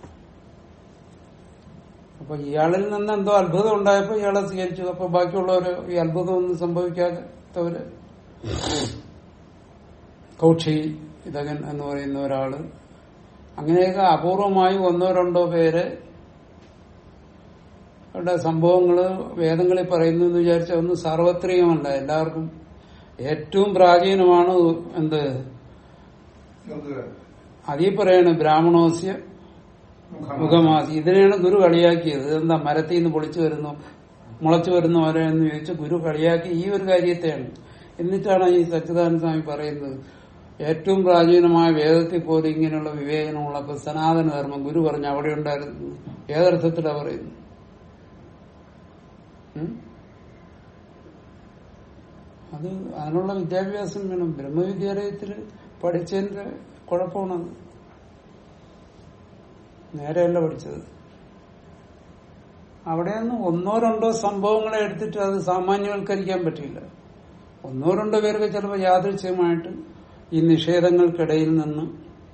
അപ്പൊ ഇയാളിൽ നിന്ന് എന്തോ അത്ഭുതം ഉണ്ടായപ്പോ ഇയാളെ സ്വീകരിച്ചു അപ്പൊ ബാക്കിയുള്ളവര് ഈ അത്ഭുതമൊന്നും സംഭവിക്കാത്തവര് കൗക്ഷി ഇതകൻ എന്ന് പറയുന്ന ഒരാള് അങ്ങനെയൊക്കെ അപൂർവമായി ഒന്നോ രണ്ടോ പേര് അവരുടെ സംഭവങ്ങള് വേദങ്ങളിൽ പറയുന്നു എന്ന് വിചാരിച്ച ഒന്നും സാർവത്രികമല്ല എല്ലാവർക്കും ഏറ്റവും പ്രാചീനമാണ് എന്ത് അതീ പറയാണ് ബ്രാഹ്മണോസ്യ മുഖമാസി ഇതിനെയാണ് ഗുരു കളിയാക്കിയത് ഇതെന്താ മരത്തിൽ നിന്ന് പൊളിച്ചു വരുന്നു മുളച്ചു വരുന്നു വരെ എന്ന് ചോദിച്ച് ഗുരു കളിയാക്കി ഈ ഒരു കാര്യത്തെയാണ് എന്നിട്ടാണ് ഈ സച്ചിദാനന്ദ സ്വാമി പറയുന്നത് ഏറ്റവും പ്രാചീനമായ വേദത്തിൽ പോലും ഇങ്ങനെയുള്ള വിവേചനമുള്ളപ്പോൾ സനാതന ധർമ്മം ഗുരു പറഞ്ഞു അവിടെ ഉണ്ടായിരുന്നു ഏതർത്ഥത്തിലാ പറയുന്നു ഉം? അത് അതിനുള്ള വിദ്യാഭ്യാസം വേണം ബ്രഹ്മവിദ്യാലയത്തിൽ പഠിച്ചതിന്റെ കുഴപ്പമാണത് നേരെയല്ല പഠിച്ചത് അവിടെയൊന്നും ഒന്നോ രണ്ടോ സംഭവങ്ങളെ എടുത്തിട്ട് അത് സാമാന്യവൽക്കരിക്കാൻ പറ്റില്ല ഒന്നോ രണ്ടോ പേർക്ക് ചിലപ്പോൾ യാദൃച്ഛ്യമായിട്ട് ഈ നിഷേധങ്ങൾക്കിടയിൽ നിന്ന്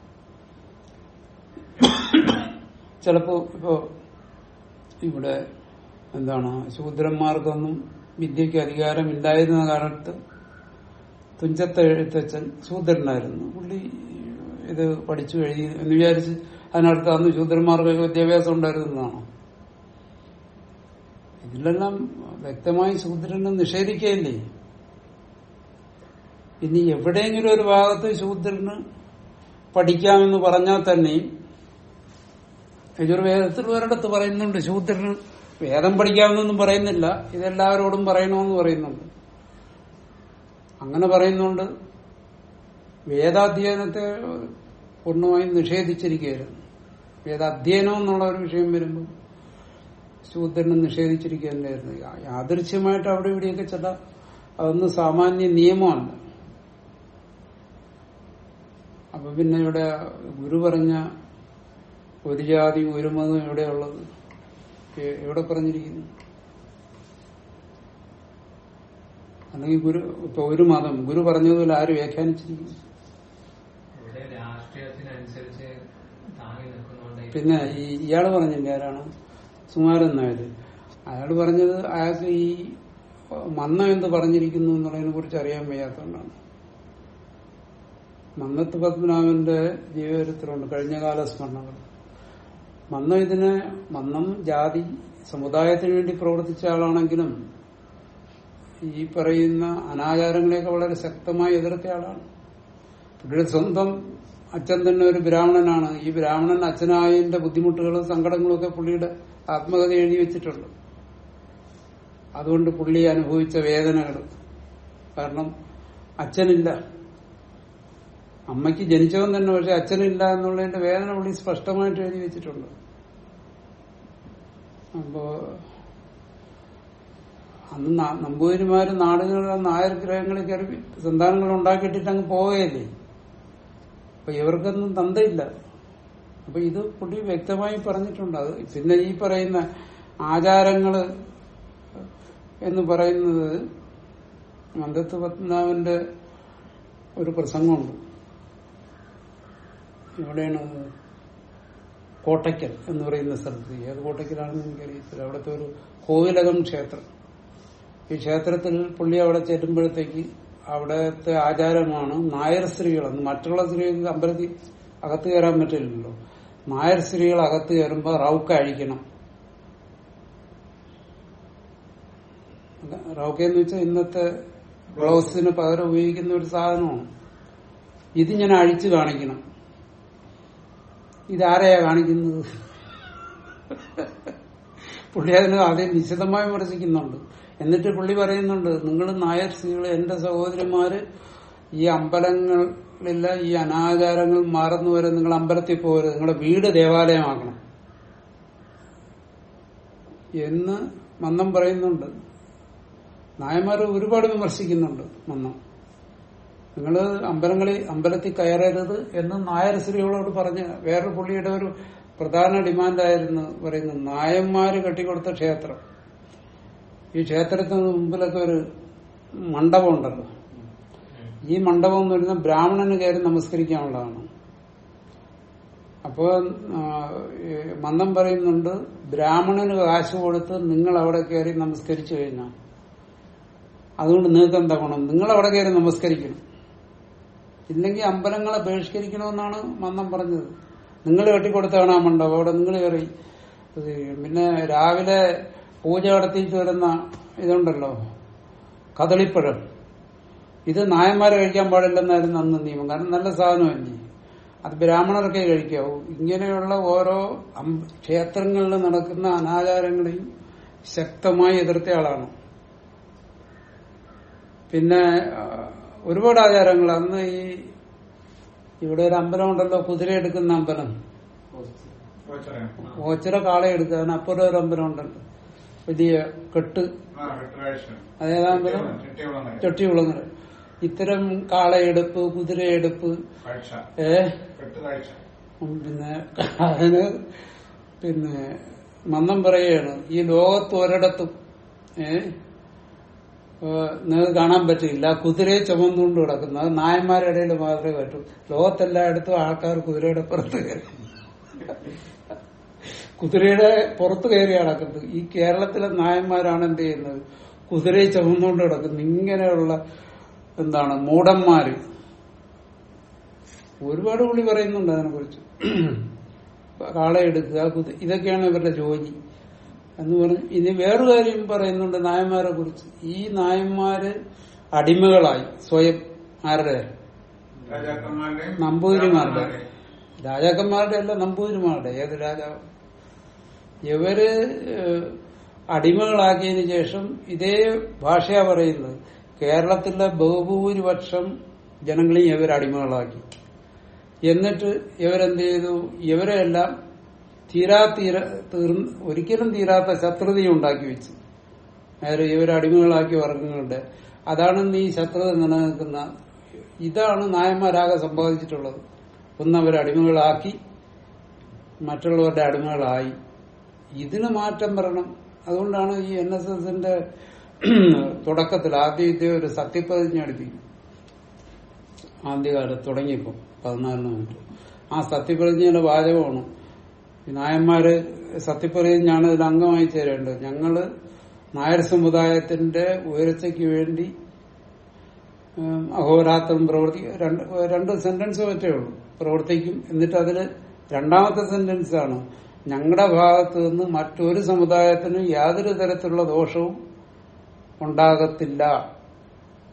ചിലപ്പോ ഇപ്പോ ഇവിടെ എന്താണ് ശൂദ്രന്മാർക്കൊന്നും വിദ്യക്ക് അധികാരമില്ലായിരുന്ന കാലത്ത് തുഞ്ചത്ത എഴുത്തച്ഛൻ ശൂദ്രനായിരുന്നു പുള്ളി ഇത് പഠിച്ചു എഴുതി എന്ന് വിചാരിച്ച് അതിനടുത്ത് അന്ന് ശൂദ്രന്മാർക്കൊക്കെ വിദ്യാഭ്യാസം ഉണ്ടായിരുന്നതാണോ ഇതിലെല്ലാം വ്യക്തമായി ശൂദ്രനെ നിഷേധിക്കുകയില്ലേ ഇനി എവിടെയെങ്കിലും ഒരു ഭാഗത്ത് ശൂദ്രന് പഠിക്കാമെന്ന് പറഞ്ഞാൽ തന്നെയും യജുർവേദത്തിൽ ഒരിടത്ത് പറയുന്നുണ്ട് ശൂദ്രന് വേദം പഠിക്കാമെന്നൊന്നും പറയുന്നില്ല ഇതെല്ലാവരോടും പറയണമെന്ന് പറയുന്നുണ്ട് അങ്ങനെ പറയുന്നുണ്ട് വേദാധ്യയനത്തെ പൂർണ്ണമായും നിഷേധിച്ചിരിക്കുകയായിരുന്നു വേദാധ്യയനം എന്നുള്ള ഒരു വിഷയം വരുമ്പോൾ ശൂദ്രനെ നിഷേധിച്ചിരിക്കുകയായിരുന്നു യാദൃശ്യമായിട്ട് അവിടെ ഇവിടെയൊക്കെ ചില അതൊന്നും സാമാന്യ നിയമമല്ല അപ്പൊ പിന്നെ ഇവിടെ ഗുരു പറഞ്ഞ ഒരു ജാതി ഒരു മതം എവിടെയുള്ളത് എ- എവിടെ പറഞ്ഞിരിക്കുന്നു അല്ലെങ്കിൽ ഗുരു ഇപ്പൊ ഒരു മതം ഗുരു പറഞ്ഞതുപോലെ ആര് വ്യാഖ്യാനിച്ചിരിക്കുന്നു ഇവിടെ രാഷ്ട്രീയത്തിനനുസരിച്ച് താങ്ങി നിൽക്കുന്നതുകൊണ്ട് പിന്നെ ഈ ഇയാള് പറഞ്ഞില്ല ആരാണ് സുമാരൻ നായർ അയാൾ പറഞ്ഞത് അയാൾക്ക് ഈ മന്നം എന്ത് പറഞ്ഞിരിക്കുന്നു എന്നുള്ളതിനെ കുറിച്ച് അറിയാൻ വയ്യാത്തതുകൊണ്ടാണ് മന്നത്ത് പത്മനാഭന്റെ ജീവചരിത്രമുണ്ട് കഴിഞ്ഞകാല സ്മരണകൾ മന്നം ഇതിനെ മന്നം ജാതി സമുദായത്തിന് വേണ്ടി പ്രവർത്തിച്ച ആളാണെങ്കിലും ഈ പറയുന്ന അനാചാരങ്ങളെയൊക്കെ വളരെ ശക്തമായി എതിർത്ത ആളാണ് പുള്ളിയുടെ സ്വന്തം അച്ഛൻ തന്നെ ഒരു ബ്രാഹ്മണനാണ് ഈ ബ്രാഹ്മണൻ അച്ഛനായതിന്റെ ബുദ്ധിമുട്ടുകളും സങ്കടങ്ങളും ഒക്കെ പുള്ളിയുടെ ആത്മകഥ എഴുതി വെച്ചിട്ടുണ്ട് അതുകൊണ്ട് പുള്ളി അനുഭവിച്ച വേദനകൾ കാരണം അച്ഛനില്ല അമ്മയ്ക്ക് ജനിച്ചവൻ തന്നെ പക്ഷെ അച്ഛനില്ല എന്നുള്ളതിന്റെ വേദന പുള്ളി സ്പഷ്ടമായിട്ട് എഴുതി വെച്ചിട്ടുണ്ട് അപ്പോ അന്ന് നാ- നമ്പൂതിരിമാര് നാടുകളിലെ നായർ ഗ്രഹങ്ങളിൽ കയറി സന്താനങ്ങൾ ഉണ്ടാക്കിയിട്ടിട്ട് അങ്ങ് പോവുകയല്ലേ അപ്പൊ ഇവർക്കൊന്നും തന്തയില്ല അപ്പൊ ഇത് പുള്ളി വ്യക്തമായി പറഞ്ഞിട്ടുണ്ട് അത് പിന്നെ ഈ പറയുന്ന ആചാരങ്ങള് എന്ന് പറയുന്നത് മന്ദത്ത് പത്മനാഭന്റെ ഒരു പ്രസംഗമുണ്ട് എവിടെയാണ് അത്? കോട്ടയ്ക്കൽ എന്ന് പറയുന്ന സ്ഥലത്ത് ഏത് കോട്ടയ്ക്കലാണെന്ന് എനിക്കറിയത്തില്ല അവിടുത്തെ ഒരു കോവിലകം ക്ഷേത്രം ഈ ക്ഷേത്രത്തിൽ പുള്ളി അവിടെ ചെല്ലുമ്പോഴത്തേക്ക് അവിടത്തെ ആചാരമാണ് നായർ സ്ത്രീകൾ അന്ന് മറ്റുള്ള സ്ത്രീകൾക്ക് അമ്പലത്തിൽ അകത്ത് കയറാൻ പറ്റില്ലല്ലോ നായർ സ്ത്രീകൾ അകത്ത് കയറുമ്പോൾ റൗക്ക അഴിക്കണം റൗക്ക എന്ന് വെച്ചാൽ ഇന്നത്തെ ബ്ലൗസിന് പകരം ഉപയോഗിക്കുന്ന ഒരു സാധനമാണ് ഇത് ഞാൻ അഴിച്ചു കാണിക്കണം ഇതാരെയാ കാണിക്കുന്നത് പുള്ളി അതിന് ആദ്യം വിശദമായി വിമർശിക്കുന്നുണ്ട് എന്നിട്ട് പുള്ളി പറയുന്നുണ്ട് നിങ്ങൾ നായർ സ്ത്രീകൾ എന്റെ സഹോദരിമാര് ഈ അമ്പലങ്ങളില്ല ഈ അനാചാരങ്ങൾ മാറുന്നു വരെ നിങ്ങൾ അമ്പലത്തിൽ പോകരുത് നിങ്ങളുടെ വീട് ദേവാലയമാക്കണം എന്ന് മന്നം പറയുന്നുണ്ട് നായന്മാർ ഒരുപാട് വിമർശിക്കുന്നുണ്ട് മന്നം നിങ്ങൾ അമ്പലങ്ങളിൽ അമ്പലത്തിൽ കയറരുത് എന്ന് നായർ സ്ത്രീകളോട് പറഞ്ഞ വേറൊരു പുള്ളിയുടെ ഒരു പ്രധാന ഡിമാൻഡായിരുന്നു പറയുന്നത് നായന്മാര് കെട്ടിക്കൊടുത്ത ക്ഷേത്രം ഈ ക്ഷേത്രത്തിന് മുമ്പിലൊക്കെ ഒരു മണ്ഡപം ഉണ്ടല്ലോ ഈ മണ്ഡപം എന്ന് പറയുന്നത് ബ്രാഹ്മണന് കയറി നമസ്കരിക്കാനുള്ളതാണ് അപ്പോ ആ, ഈ മന്ദം പറയുന്നുണ്ട് ബ്രാഹ്മണന് കാശ് കൊടുത്ത് നിങ്ങൾ അവിടെ കയറി നമസ്കരിച്ചു കഴിഞ്ഞാൽ അതുകൊണ്ട് നിങ്ങൾക്ക് എന്താ ഗുണം നിങ്ങൾ അവിടെ കയറി നമസ്കരിക്കണം ഇല്ലെങ്കിൽ അമ്പലങ്ങളെ ബഹിഷ്കരിക്കണമെന്നാണ് മന്ദം പറഞ്ഞത് നിങ്ങൾ കെട്ടിക്കൊടുത്താണ് ആ മണ്ഡപം അവിടെ നിങ്ങൾ കയറി ഇത് പിന്നെ രാവിലെ പൂജ നടത്തിയിട്ട് വരുന്ന ഇതുണ്ടല്ലോ കദളിപ്പഴം ഇത് നായന്മാരെ കഴിക്കാൻ പാടില്ലെന്നായിരുന്നു അന്ന് നിയമം കാരണം നല്ല സാധനമല്ലേ അത് ബ്രാഹ്മണർക്കേ കഴിക്കാവൂ ഇങ്ങനെയുള്ള ഓരോ അമ്പ- ക്ഷേത്രങ്ങളിൽ നടക്കുന്ന അനാചാരങ്ങളെയും ശക്തമായി എതിർത്ത ആളാണ് പിന്നെ ആ, ഒരുപാട് ആചാരങ്ങൾ അന്ന് ഈ ഇവിടെ ഒരു അമ്പലം ഉണ്ടല്ലോ കുതിര എടുക്കുന്ന അമ്പലം ഓച്ചറയോ? ഓച്ചിറ കാളയെടുക്കുക അതിന് അപ്പുറം ഒരു അമ്പലം ഉണ്ടല്ലോ വലിയ കെട്ട് ആ, വെട്ടുകാഴ്ച. അതേതാ അമ്പലം ചെട്ടികുളം വരെ. ചട്ടികുളങ്ങര ഇത്തരം കാളയെടുപ്പ് കുതിരയെടുപ്പ് കാഴ്ച. ഏ വെട്ടുകാഴ്ച. ഉം, പിന്നെ അതിന് പിന്നെ മന്ദം പറയുകയാണ് ഈ ലോകത്ത് ഒരിടത്തും ഏ ഏഹ് നിങ്ങൾക്ക് കാണാൻ പറ്റില്ല കുതിരയെ ചുമന്നുകൊണ്ട് കിടക്കുന്നത് അത് നായന്മാരുടെ ഇടയിൽ മാത്രമേ പറ്റൂ ലോകത്തെല്ലായിടത്തും ആൾക്കാർ കുതിരയുടെ പുറത്ത് കയറി കുതിരയുടെ പുറത്ത് കയറി നടക്കുന്നത് ഈ കേരളത്തിലെ നായന്മാരാണ് എന്ത് ചെയ്യുന്നത് കുതിരയെ ചുമന്നുകൊണ്ട് കിടക്കുന്നത് ഇങ്ങനെയുള്ള എന്താണ് മൂടന്മാര് ഒരുപാട് പുള്ളി പറയുന്നുണ്ട് അതിനെ കുറിച്ച് കാളയെടുക്കുക കുതി ഇതൊക്കെയാണ് ഇവരുടെ ജോലി എന്ന് പറഞ്ഞ് ഇനി വേറൊരു കാര്യം പറയുന്നുണ്ട് നായന്മാരെ കുറിച്ച് ഈ നായന്മാര് അടിമകളായി സ്വയം ആരുടെ രാജാക്കന്മാരുടെയും നമ്പൂതിരിമാരുടെ ബ്രാഹ്മണരുടെയും. രാജാക്കന്മാരുടെ അല്ല നമ്പൂതിരിമാരുടെ ഏത് രാജാവ് ഇവര് ഏഹ്, അടിമകളാക്കിയതിനു ശേഷം ഇതേ ഭാഷയാ പറയുന്നത് കേരളത്തിലെ ബഹുഭൂരിപക്ഷം ജനങ്ങളെയും ഇവർ അടിമകളാക്കി എന്നിട്ട് ഇവരെന്ത് ചെയ്തു ഇവരെല്ലാം തീരാ തീര തീർന്ന് ഒരിക്കലും തീരാത്ത ശത്രുതയും ഉണ്ടാക്കി വെച്ചു നേരെ ഇവരെ അടിമകളാക്കി വർഗങ്ങളുടെ അതാണ് ഇന്ന് ഈ ശത്രുത നിലനിൽക്കുന്ന ഇതാണ് നായന്മാരാകെ സമ്പാദിച്ചിട്ടുള്ളത് ഒന്ന് അവരെ അടിമകളാക്കി മറ്റുള്ളവരുടെ അടിമകളായി ഇതിന് മാറ്റം വരണം അതുകൊണ്ടാണ് ഈ എൻ എസ് എസിന്റെ തുടക്കത്തിൽ ആദ്യത്തെ ഒരു സത്യപ്രതിജ്ഞ എടുപ്പിക്കും ആദ്യകാലത്ത് തുടങ്ങിയപ്പോൾ പതിനാലിന് മിനിറ്റ് ആ സത്യപ്രതിജ്ഞയുടെ വാചകമാണ് ഈ നായന്മാര് സത്യപ്രതിജ്ഞയാണ് ഇതിൽ അംഗമായി ചേരേണ്ടത് ഞങ്ങള് നായർ സമുദായത്തിന്റെ ഉയർച്ചയ്ക്ക് വേണ്ടി ഉം, അഹോരാത്രം പ്രവർത്തി രണ്ട് രണ്ട് സെന്റൻസ് പറ്റേ ഉള്ളൂ പ്രവർത്തിക്കും എന്നിട്ട് അതില് രണ്ടാമത്തെ സെന്റൻസ് ആണ് ഞങ്ങളുടെ ഭാഗത്ത് നിന്ന് മറ്റൊരു സമുദായത്തിനും യാതൊരു തരത്തിലുള്ള ദോഷവും ഉണ്ടാകത്തില്ല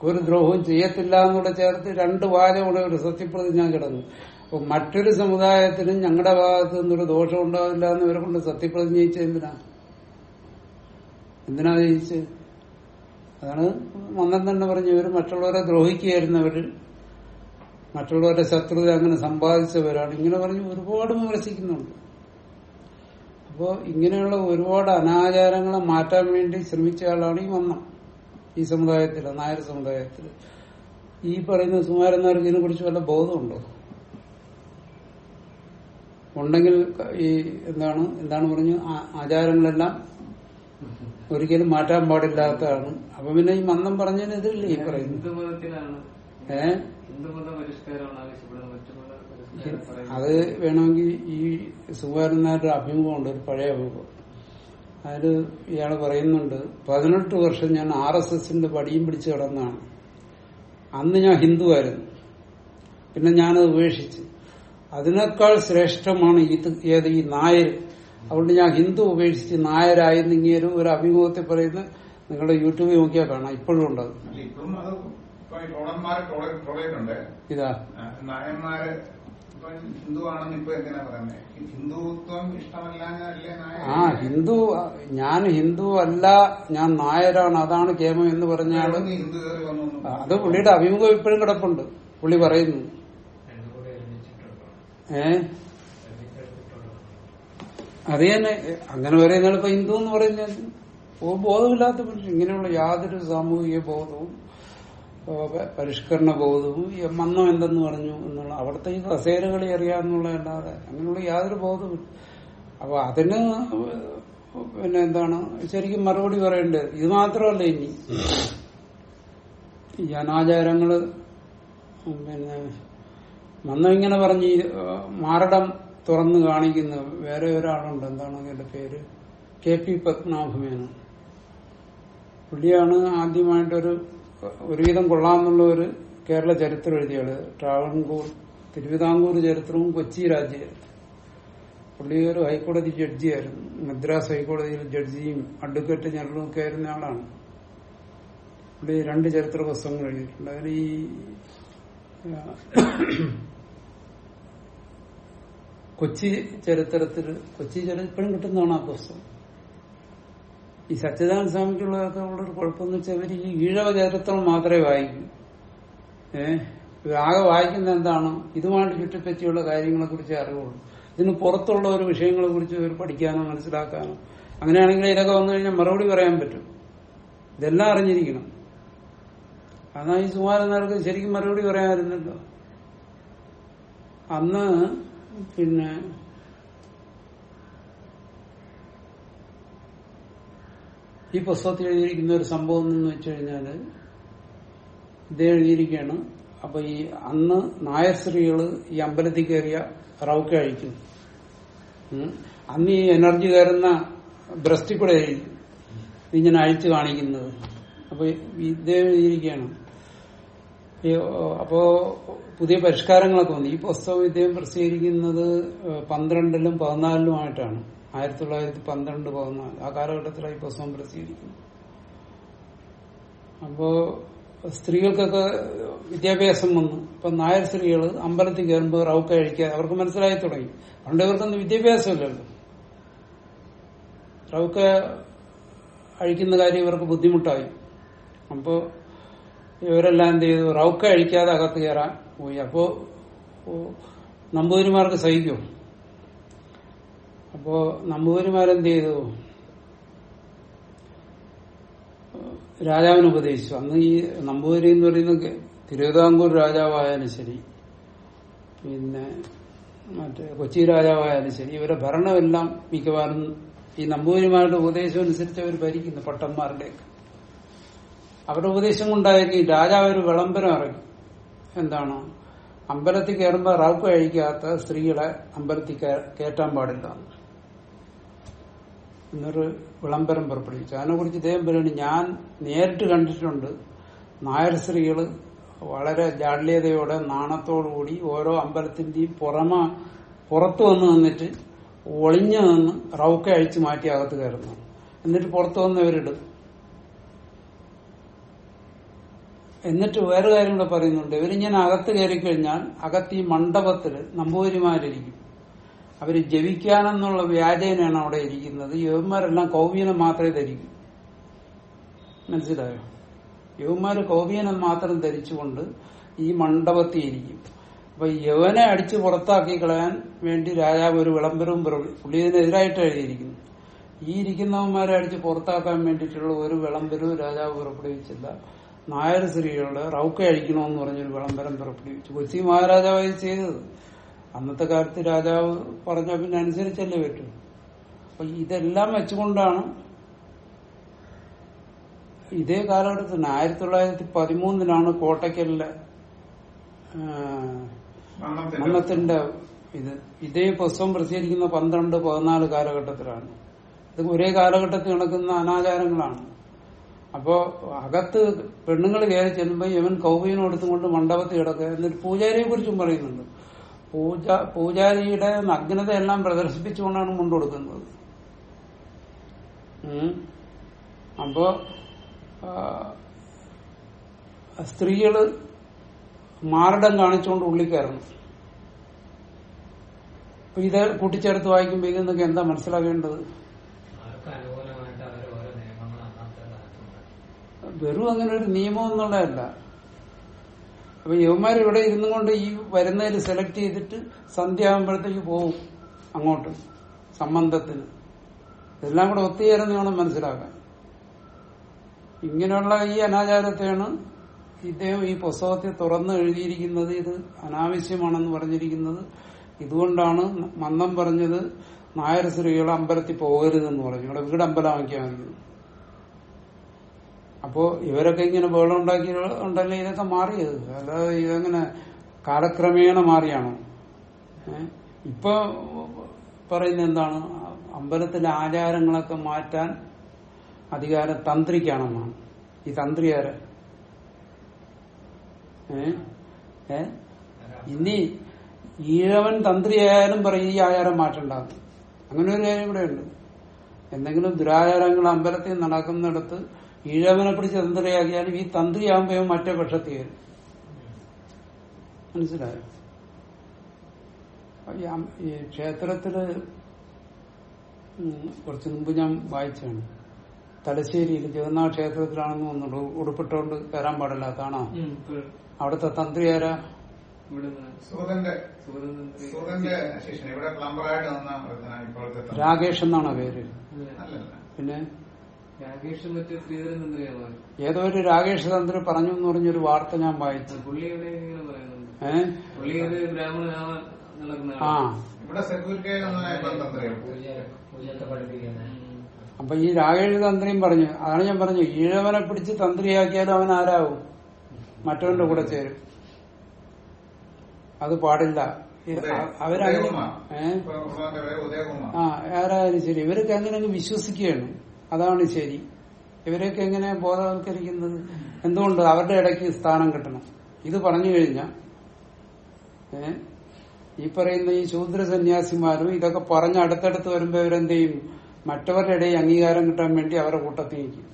ഒരു ദ്രോഹവും ചെയ്യത്തില്ല എന്നൂടെ ചേർത്ത് രണ്ട് വാചകൂടെ ഒരു സത്യപ്രതിജ്ഞ കിടന്നു അപ്പൊ മറ്റൊരു സമുദായത്തിനും ഞങ്ങളുടെ ഭാഗത്ത് നിന്നൊരു ദോഷം ഉണ്ടാവില്ല എന്ന് ഇവരെ കൊണ്ട് സത്യപ്രതിജ്ഞ ചെയ്യിച്ചത് എന്തിനാ എന്തിനാ ജയിച്ചത് അതാണ് മന്ദൻ തന്നെ പറഞ്ഞു ഇവർ മറ്റുള്ളവരെ ദ്രോഹിക്കുകയായിരുന്നവര് മറ്റുള്ളവരുടെ ശത്രുത അങ്ങനെ സമ്പാദിച്ചവരാണ് ഇങ്ങനെ പറഞ്ഞ് ഒരുപാട് വിമർശിക്കുന്നുണ്ട് അപ്പോ ഇങ്ങനെയുള്ള ഒരുപാട് അനാചാരങ്ങളെ മാറ്റാൻ വേണ്ടി ശ്രമിച്ച ആളാണ് ഈ മന്നം ഈ സമുദായത്തിൽ നായർ സമുദായത്തിൽ ഈ പറയുന്ന സുമാരന്മാർക്ക് ഇതിനെ കുറിച്ച് വല്ല ബോധമുണ്ടോ ഉണ്ടെങ്കിൽ ഈ എന്താണ് എന്താണ് പറഞ്ഞു ആ- ആചാരങ്ങളെല്ലാം ഒരിക്കലും മാറ്റാൻ പാടില്ലാത്തതാണ് അപ്പൊ പിന്നെ ഈ മന്നം പറഞ്ഞതിന് ഇതില്ലേ ഈ പറയുന്നത് ഹിന്ദുമതത്തിലാണ് ഏ ഹിന്ദുമത പരിഷ്കാരമാണ് ആവശ്യപ്പെടുന്നത് മറ്റു മത പരിഷ്കാരം പറയുന്നത് അത് വേണമെങ്കിൽ ഈ സുകുമാരനാരുടെ അഭിമുഖമുണ്ട് ഒരു പഴയ അഭിമുഖം അതിൽ ഇയാൾ പറയുന്നുണ്ട് പതിനെട്ട് വർഷം ഞാൻ ആർ എസ് എസിന്റെ പടിയും പിടിച്ച് കിടന്നാണ് അന്ന് ഞാൻ ഹിന്ദുവായിരുന്നു പിന്നെ ഞാനത് ഉപേക്ഷിച്ചു അതിനേക്കാൾ ശ്രേഷ്ഠമാണ് ഇത് ഏത് ഈ നായർ അതുകൊണ്ട് ഞാൻ ഹിന്ദു ഉപേക്ഷിച്ച് നായരായെന്ന് ഇങ്ങനെ ഒരു അഭിമുഖത്തിൽ പറയുന്നത് നിങ്ങളുടെ യൂട്യൂബിൽ നോക്കിയാൽ കാണാം ഇപ്പോഴും ഉണ്ടത് അല്ല, ഇപ്പോഴും അത് ഇപ്പൊ ഈ ട്രോളന്മാരെ ട്രോള- ട്രോളിയിട്ടുണ്ട് ഇതാ ആ, നായന്മാര് ഇപ്പൊ ഹിന്ദു ആണെന്ന് ഇപ്പൊ എന്തിനാ പറയുന്നത് ഹിന്ദുത്വം ഇഷ്ടമല്ലാഞ്ഞല്ലേ നായർ ആ ഹിന്ദു ഞാൻ ഹിന്ദു അല്ല ഞാൻ നായരാണ് അതാണ് കേമം എന്ന് പറഞ്ഞാൽ അവിടുന്ന് ഹിന്ദു കയറി വന്നു എന്ന് അത് പുള്ളിയുടെ അഭിമുഖം ഇപ്പോഴും കിടപ്പുണ്ട് പുള്ളി പറയുന്നു രണ്ടും കൂടെ ഒരുമിച്ചിട്ടുണ്ടോ ഏ അത് തന്നെ അങ്ങനെ പറയുന്ന ഇപ്പൊ ഹിന്ദു എന്ന് പറയുന്നത് ഓ ബോധമില്ലാത്ത മനുഷ്യൻ ഇങ്ങനെയുള്ള യാതൊരു സാമൂഹിക ബോധവും ഓ, പ- പരിഷ്കരണ ബോധവും ഈ മന്നം എന്തെന്ന് പറഞ്ഞു എന്നുള്ള അവിടുത്തെ ഈ കസേരകളി അറിയാമെന്നുള്ളതല്ലാതെ അങ്ങനെയുള്ള യാതൊരു ബോധവും അപ്പൊ അതിന് പിന്നെ എന്താണ് ശരിക്കും മറുപടി പറയേണ്ടത് ഇത് മാത്രമല്ല ഇനി ഈ അനാചാരങ്ങള് പിന്നെ മന്നം ഇങ്ങനെ പറഞ്ഞ് ഈ, ആ, മാരടം തുറന്നു കാണിക്കുന്ന വേറെ ഒരാളുണ്ട് എന്താണ് അതിന്റെ പേര് കെ പി പത്മനാഭമേനൻ പുള്ളിയാണ് ആദ്യമായിട്ടൊരു ഒരുവിധം കൊള്ളാമെന്നുള്ള ഒരു കേരള ചരിത്രം എഴുതിയാള് ട്രാവൻകൂർ തിരുവിതാംകൂർ ചരിത്രവും കൊച്ചി രാജ്യചരിത്രം പുള്ളി ഒരു ഹൈക്കോടതി ജഡ്ജിയായിരുന്നു മദ്രാസ് ഹൈക്കോടതിയിൽ ജഡ്ജിയും അഡ്വക്കേറ്റ് ജനറലും ഒക്കെ ആയിരുന്ന ആളാണ് പുള്ളി രണ്ട് ചരിത്ര പുസ്തകങ്ങൾ എഴുതിയിട്ടുണ്ട് അതിൽ ഈ ആ, കൊച്ചി ചരിത്രത്തിൽ കൊച്ചി ചരിത്രം ഇപ്പോഴും കിട്ടുന്നതാണ് ആ പുസ്തകം ഈ സച്ചിദാനന്ദ സ്വാമിക്കുള്ളതൊക്കെ ഉള്ളൊരു കുഴപ്പമെന്ന് വെച്ചാൽ ഇവർ ഈ ഈഴവ ചരിത്രം മാത്രമേ വായിക്കൂ ഏഹ് ഇവരാകെ വായിക്കുന്ന എന്താണ് ഇതുമായിട്ട് ചുറ്റിപ്പറ്റിയുള്ള കാര്യങ്ങളെ കുറിച്ച് അറിവുള്ളൂ ഇതിന് പുറത്തുള്ള ഒരു വിഷയങ്ങളെ കുറിച്ച് ഇവർ പഠിക്കാനോ മനസ്സിലാക്കാനോ അങ്ങനെയാണെങ്കിൽ ഇതൊക്കെ വന്നു കഴിഞ്ഞാൽ മറുപടി പറയാൻ പറ്റും ഇതെല്ലാം അറിഞ്ഞിരിക്കണം അതാ ഈ സുമാരന്മാർക്ക് ശരിക്കും മറുപടി പറയാമായിരുന്നല്ലോ അന്ന് പിന്നെ ഈ പുസ്തകത്തിൽ എഴുതിയിരിക്കുന്ന ഒരു സംഭവം എന്ന് വെച്ച് കഴിഞ്ഞാല് ഇത് എഴുതിയിരിക്കുകയാണ് അപ്പൊ ഈ അന്ന് നായർ സ്ത്രീകള് ഈ അമ്പലത്തിൽ കയറിയ റൗക്ക അഴിക്കും ഉം. അന്ന് ഈ എനർജി കയറുന്ന ബ്രസ്റ്റിൽ കൂടെ ആയിരിക്കും ഇങ്ങനെ അഴിച്ചു കാണിക്കുന്നത് അപ്പൊ ഇത് എഴുതിയിരിക്കുകയാണ് ഈ, ഓ, അപ്പോ പുതിയ പരിഷ്കാരങ്ങളൊക്കെ വന്നു ഈ പുസ്തകം ഇദ്ദേഹം പ്രസിദ്ധീകരിക്കുന്നത് ഏഹ്, പന്ത്രണ്ടിലും പതിനാലിലുമായിട്ടാണ് ആയിരത്തി തൊള്ളായിരത്തി പന്ത്രണ്ട് പതിനാല് ആ കാലഘട്ടത്തിലാണ് ഈ പുസ്തകം പ്രസിദ്ധീകരിക്കുന്നത് അപ്പോ സ്ത്രീകൾക്കൊക്കെ വിദ്യാഭ്യാസം വന്നു ഇപ്പൊ നായർ സ്ത്രീകൾ അമ്പലത്തിൽ കയറുമ്പോൾ റൗക്ക കഴിക്കാതെ അവർക്ക് മനസ്സിലായി തുടങ്ങി പണ്ട് ഇവർക്കൊന്നും വിദ്യാഭ്യാസമില്ലല്ലോ റൗക്ക അഴിക്കുന്ന കാര്യം ഇവർക്ക് ബുദ്ധിമുട്ടായി അപ്പോ ഇവരെല്ലാം എന്ത് ചെയ്തു റൗക്ക അഴിക്കാതെ അകത്ത് കയറാൻ പോയി അപ്പോ ഓ, നമ്പൂതിരിമാർക്ക് സഹിക്കും അപ്പോ നമ്പൂതിരിമാരെന്ത് ചെയ്തു രാജാവിന് ഉപദേശിച്ചു അന്ന് ഈ നമ്പൂതിരി എന്ന് പറയുന്നത് തിരുവിതാംകൂർ രാജാവായാലും ശരി പിന്നെ മറ്റേ കൊച്ചി രാജാവായാലും ശരി ഇവരെ ഭരണമെല്ലാം മിക്കവാറും ഈ നമ്പൂതിരിമാരുടെ ഉപദേശം അനുസരിച്ച് അവർ ഭരിക്കുന്നു പട്ടന്മാരുടെയൊക്കെ അവരുടെ ഉപദേശം കൊണ്ടായിരിക്കും രാജാവ് ഒരു വിളംബരം ഇറങ്ങി എന്താണ് അമ്പലത്തിൽ കയറുമ്പോൾ റാപ്പ് കഴിക്കാത്ത സ്ത്രീകളെ അമ്പലത്തിൽ കയറാൻ- കയറ്റാൻ പാടില്ല എന്ന്. എന്നൊരു വിളംബരം പുറപ്പെടുവിച്ചു അതിനെ കുറിച്ച് ഇദ്ദേഹം പറയുന്നത് ഞാൻ നേരിട്ട് കണ്ടിട്ടുണ്ട് നായർ സ്ത്രീകള് വളരെ ജാഡ്യതയോടെ നാണത്തോടുകൂടി ഓരോ അമ്പലത്തിന്റെയും പുറമ പുറത്തു വന്ന് നിന്നിട്ട് ഒളിഞ്ഞു നിന്ന് റൗക്ക അഴിച്ചു മാറ്റി അകത്ത് കയറുന്നു എന്നിട്ട് പുറത്തു വന്നവരിടും എന്നിട്ട് വേറെ കാര്യം കൂടെ പറയുന്നുണ്ട് ഇവരിങ്ങനെ അകത്ത് കയറി കഴിഞ്ഞാൽ അകത്ത് ഈ മണ്ഡപത്തില് നമ്പൂതിരിമാരിരിക്കും അവര് ജപിക്കാനെന്നുള്ള വ്യാജേനാണ് അവിടെ ഇരിക്കുന്നത് യുവന്മാരെല്ലാം കൗവീനം മാത്രമേ ധരിക്കൂ മനസ്സിലായോ യുവന്മാര് കൗവീനം മാത്രം ധരിച്ചുകൊണ്ട് ഈ മണ്ഡപത്തിൽ ഇരിക്കും അപ്പൊ യവനെ അടിച്ചു പുറത്താക്കി കളയാൻ വേണ്ടി രാജാവ് ഒരു വിളംബരവും പുറ- പുള്ളി ഇതിനെതിരായിട്ട് എഴുതിയിരിക്കുന്നു ഈ ഇരിക്കുന്നവന്മാരെ അടിച്ച് പുറത്താക്കാൻ വേണ്ടിയിട്ടുള്ള ഒരു വിളംബരവും രാജാവ് പുറപ്പെടുവിച്ചില്ല നായർ സ്ത്രീകളുടെ റൗക്ക അഴിക്കണമെന്ന് പറഞ്ഞൊരു വിളംബരം പുറപ്പെടുവിച്ചു കൊച്ചി മഹാരാജാവ് ഇത് ചെയ്തത് അന്നത്തെ കാലത്ത് രാജാവ് പറഞ്ഞ പിന്നെ അനുസരിച്ചല്ലേ പറ്റൂ അപ്പൊ ഇതെല്ലാം വെച്ചുകൊണ്ടാണ് ഇതേ കാലഘട്ടത്തിന് ആയിരത്തി തൊള്ളായിരത്തി പതിമൂന്നിലാണ് കോട്ടയ്ക്കലിലെ ആ, മരണത്തിന്റെ മരണത്തിന്റെ ഇത് ഇതേ പുസ്തകം പ്രസിദ്ധീകരിക്കുന്ന പന്ത്രണ്ട് പതിനാല് കാലഘട്ടത്തിലാണ് ഇത് ഒരേ കാലഘട്ടത്തിൽ നടക്കുന്ന അനാചാരങ്ങളാണ് അപ്പോ അകത്ത് പെണ്ണുങ്ങൾ കയറി ചെല്ലുമ്പോൾ ഇവൻ കൗവീനം എടുത്തുകൊണ്ട് മണ്ഡപത്തിൽ കിടക്കുക എന്നിട്ട് പൂജാരിയെ കുറിച്ചും പറയുന്നുണ്ട് പൂജ പൂജാരിയുടെ നഗ്നതയെല്ലാം പ്രദർശിപ്പിച്ചുകൊണ്ടാണ് മുണ്ടുകൊടുക്കുന്നത് ഉം. അപ്പോ ആ, സ്ത്രീകള് മാരടം കാണിച്ചുകൊണ്ട് ഉള്ളിൽ കയറണം അപ്പൊ ഇത് കൂട്ടിച്ചേർത്ത് വായിക്കുമ്പോൾ ഇതിൽ നിന്നൊക്കെ എന്താ മനസ്സിലാക്കേണ്ടത് അവർക്ക് അനുകൂലമായിട്ട് അവർ ഓരോ നിയമങ്ങൾ അന്നത്തെ കാലത്തുണ്ട് വെറും അങ്ങനെ ഒരു നിയമം എന്നുള്ളതല്ല അപ്പൊ യുവമാർ ഇവിടെ ഇരുന്നും കൊണ്ട് ഈ വരുന്നതിൽ സെലക്ട് ചെയ്തിട്ട് സന്ധ്യ ആകുമ്പോഴത്തേക്ക് പോകും അങ്ങോട്ട് സംബന്ധത്തിന് ഇതെല്ലാം കൂടെ ഒത്തുചേർന്ന് വേണം മനസ്സിലാക്കാൻ ഇങ്ങനെയുള്ള ഈ അനാചാരത്തെയാണ് ഇദ്ദേഹം ഈ പുസ്തകത്തിൽ തുറന്ന് എഴുതിയിരിക്കുന്നത് ഇത് അനാവശ്യമാണെന്ന് പറഞ്ഞിരിക്കുന്നത് ഇതുകൊണ്ടാണ് മന്ദം പറഞ്ഞത് നായർ സ്ത്രീകൾ അമ്പലത്തിൽ പോകരുതെന്ന് പറഞ്ഞു ഇവിടെ വീട് അമ്പലമാക്കിയാൽ മതി അപ്പോ ഇവരൊക്കെ ഇങ്ങനെ ബഹളം ഉണ്ടാക്കി ഉണ്ടല്ലേ ഇതൊക്കെ മാറിയത് അല്ലാതെ ഇതെങ്ങനെ കാലക്രമേണ മാറിയാണോ ഏ? ഇപ്പൊ പറയുന്നത് എന്താണ് അമ്പലത്തിലെ ആചാരങ്ങളൊക്കെ മാറ്റാൻ അധികാരം തന്ത്രിക്കാണെന്നാണ് ഈ തന്ത്രി ആര് ഏ ഏ ഇനി ഈഴവൻ തന്ത്രിയായാലും പറയും ഈ ആചാരം മാറ്റണ്ടാകും അങ്ങനെ ഒരു കാര്യം കൂടെ ഉണ്ട് എന്തെങ്കിലും ദുരാചാരങ്ങൾ അമ്പലത്തിൽ നടക്കുന്നിടത്ത് ഈഴവനെ പിടിച്ച് തന്ത്രിയാക്കിയാലും ഈ തന്ത്രിയാകുമ്പോ ഇവൻ മറ്റേ പക്ഷത്തിൽ വരും മനസ്സിലായോ അപ്പൊ ഈ അം- ഈ ക്ഷേത്രത്തില് ഉം, കുറച്ചു മുമ്പ് ഞാൻ വായിച്ചാണ് തലശ്ശേരിയിൽ ജഗന്നാഥ ക്ഷേത്രത്തിലാണെന്ന് തോന്നുന്നു ഉടുപ്പിട്ടോണ്ട് കയറാൻ പാടില്ലാത്താണോ ഉം, ഇപ്പൊ അവിടുത്തെ തന്ത്രി ആരാ ഇവിടെ സൂതന്റെ സുഗതന്ത്രി സൂതന്റെ ശിഷ്യൻ ഇവിടെ പ്ലംബറായിട്ട് നിന്ന ഒരുത്തനാണ് ഇപ്പോഴത്തെ തന്ത്രി. രാകേഷ് എന്നാണ് പേര് അല്ലല്ല പിന്നെ രാകേഷ് മറ്റേ ശ്രീധരൻ തന്ത്രിയാണ് ഏതോ ഒരു രാകേഷ് തന്ത്രി പറഞ്ഞു എന്ന് പറഞ്ഞൊരു വാർത്ത ഞാൻ വായിച്ചു പുള്ളി ഇവിടെ ഇങ്ങനെ പറയുന്നുണ്ട് ഏ പുള്ളി ഒരു ബ്രാഹ്മണനാവാൻ നടക്കുന്ന ആ ആളാണ്. ഇവിടെ സെക്യൂരിറ്റി നിന്ന ഇപ്പം തന്ത്രിയാണ് പൂജ പൂജയൊക്കെ പഠിപ്പിക്കുന്നത് ഉം. അപ്പൊ ഈ രാകേഷ് തന്ത്രിയും പറഞ്ഞു അതാണ് ഞാൻ പറഞ്ഞു ഈഴവനെ പിടിച്ച് തന്ത്രിയാക്കിയാലും അവൻ ആരാവും മറ്റവന്റെ കൂടെ ചേരും അത് പാടില്ല ഇത് അ- അവരങ്ങനെ ഉദയകുമാർ ഏ ഇപ്പൊ ഉള്ളവന്റെ പേര് ഉദയകുമാർ ആ ആരായാലും ശരി ഇവരൊക്കെ അങ്ങനെ അങ്ങ് വിശ്വസിക്കുകയാണ് അതാണ് ശരി ഇവരൊക്കെ എങ്ങനെ ബോധവൽക്കരിക്കുന്നത് എന്തുകൊണ്ട് അവരുടെ ഇടയ്ക്ക് സ്ഥാനം കിട്ടണം ഇത് പറഞ്ഞു കഴിഞ്ഞാൽ ഏ ഈ പറയുന്ന ഈ ശൂദ്ര സന്യാസിമാരും ഇതൊക്കെ പറഞ്ഞ് അടുത്തടുത്ത് വരുമ്പോ ഇവരെന്ത് ചെയ്യും മറ്റവരുടെ ഇടയിൽ അംഗീകാരം കിട്ടാൻ വേണ്ടി അവരുടെ കൂട്ടത്തിൽ നിൽക്കും